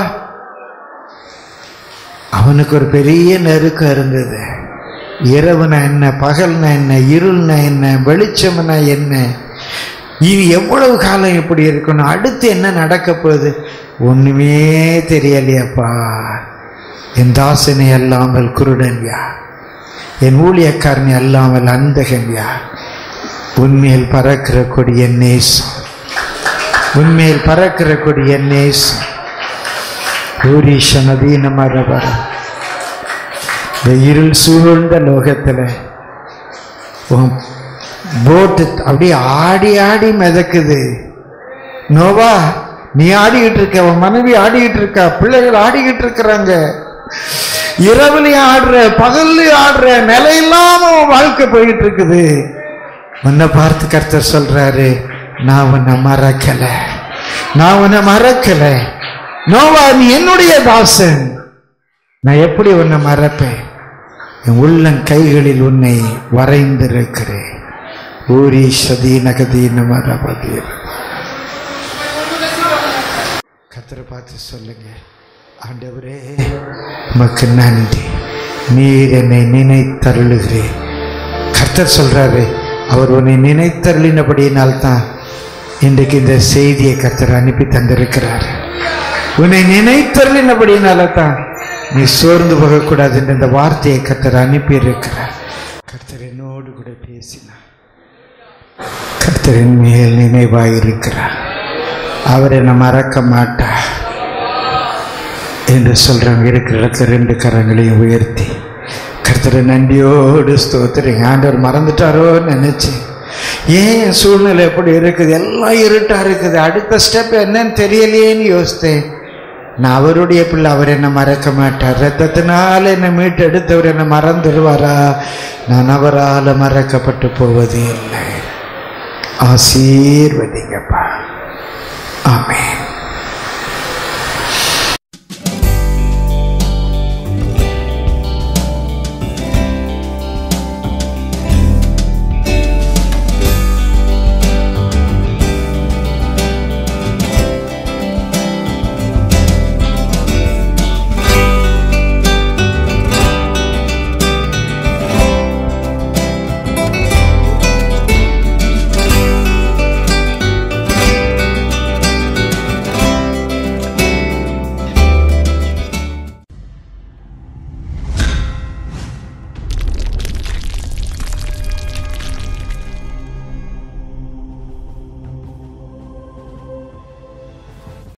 அவனுக்கு ஒரு பெரிய நெருக்கம் இருந்தது இரவுனா என்ன பகல்னா என்ன இருள்னா என்ன வெளிச்சம்னா என்ன இனி எவ்வளவு காலம் இப்படி இருக்கணும் அடுத்து என்ன நடக்க போகுது ஒண்ணுமே தெரியலையப்பா என் தாசனை அல்லாமல் குருடன் யார் என் ஊழியக்காரனை அல்லாமல் அந்தகன் யார் உண்மையில் பறக்கிற கொடிய நேசம் உண்மையில் பறக்கிற கொடிய நேசம் பூரீஷனதீனமரபர இந்த இருள் சூழ்ந்த லோகத்தில் உன் போட்டு அப்படியே ஆடி ஆடி மிதக்குது நோவா நீ ஆடிக்கிட்டு இருக்க உன் மனைவி ஆடிக்கிட்டு இருக்கா பிள்ளைகள் ஆடிக்கிட்டு இருக்கிறாங்க இரவுலையும் ஆடுற பகல்லையும் ஆடுற நிலை இல்லாம உன் வாழ்க்கை போயிட்டு இருக்குது உன்னை பார்த்து கர்த்தர் சொல்றாரு நான் உன்னை மறக்கல நான் உன்னை மறக்கல நோவா நீ என்னுடைய தாசன் நான் எப்படி உன்னை மறப்பேன் என் உள்ளன் கைகளில் உன்னை வரைந்திருக்கிறேன் ஊரி சதி நகதீன மரபதீர் கத்தரை பார்த்து சொல்லுங்க ஆண்டவரே உமக்கு நன்றி நீர் என்னை நினைத்தருளுகிறேன் கர்த்தர் சொல்றாரு அவர் உன்னை நினைத்தருளினபடியினால்தான் இன்றைக்கு இந்த செய்தியை கர்த்தர் அனுப்பி தந்திருக்கிறார் உன்னை நினைத்தருளினபடியினால தான் நீ சோர்ந்து போகக்கூடாது என்று இந்த வார்த்தையை கர்த்தர் அனுப்பி இருக்கிறார் கர்த்தர் என்னோடு கூட பேசினார் கர்த்தரின் மேல் நினைவாயிருக்கிறார் அவர் என்னை மறக்க மாட்டார் என்று சொல்றவங்க இருக்கிற இடத்துல ரெண்டு கரங்களையும் உயர்த்தி கர்த்தரை நன்றியோடு ஸ்தோத்திரிங்க ஆண்டவர் மறந்துட்டாரோன்னு நினைச்சேன் ஏன் என் சூழ்நிலை எப்படி இருக்குது எல்லாம் இருட்டா இருக்குது அடுத்த ஸ்டெப் என்னன்னு தெரியலையேன்னு யோசித்தேன் நான் அவருடைய பிள்ளை அவர் என்னை மறக்க மாட்டார் ரத்தத்தினால என்னை மீட்டு எடுத்தவர் என்னை மறந்துடுவாரா நான் அவரால் மறக்கப்பட்டு போவது இல்லை ஆசீர்வதிங்கப்பா ஆமென்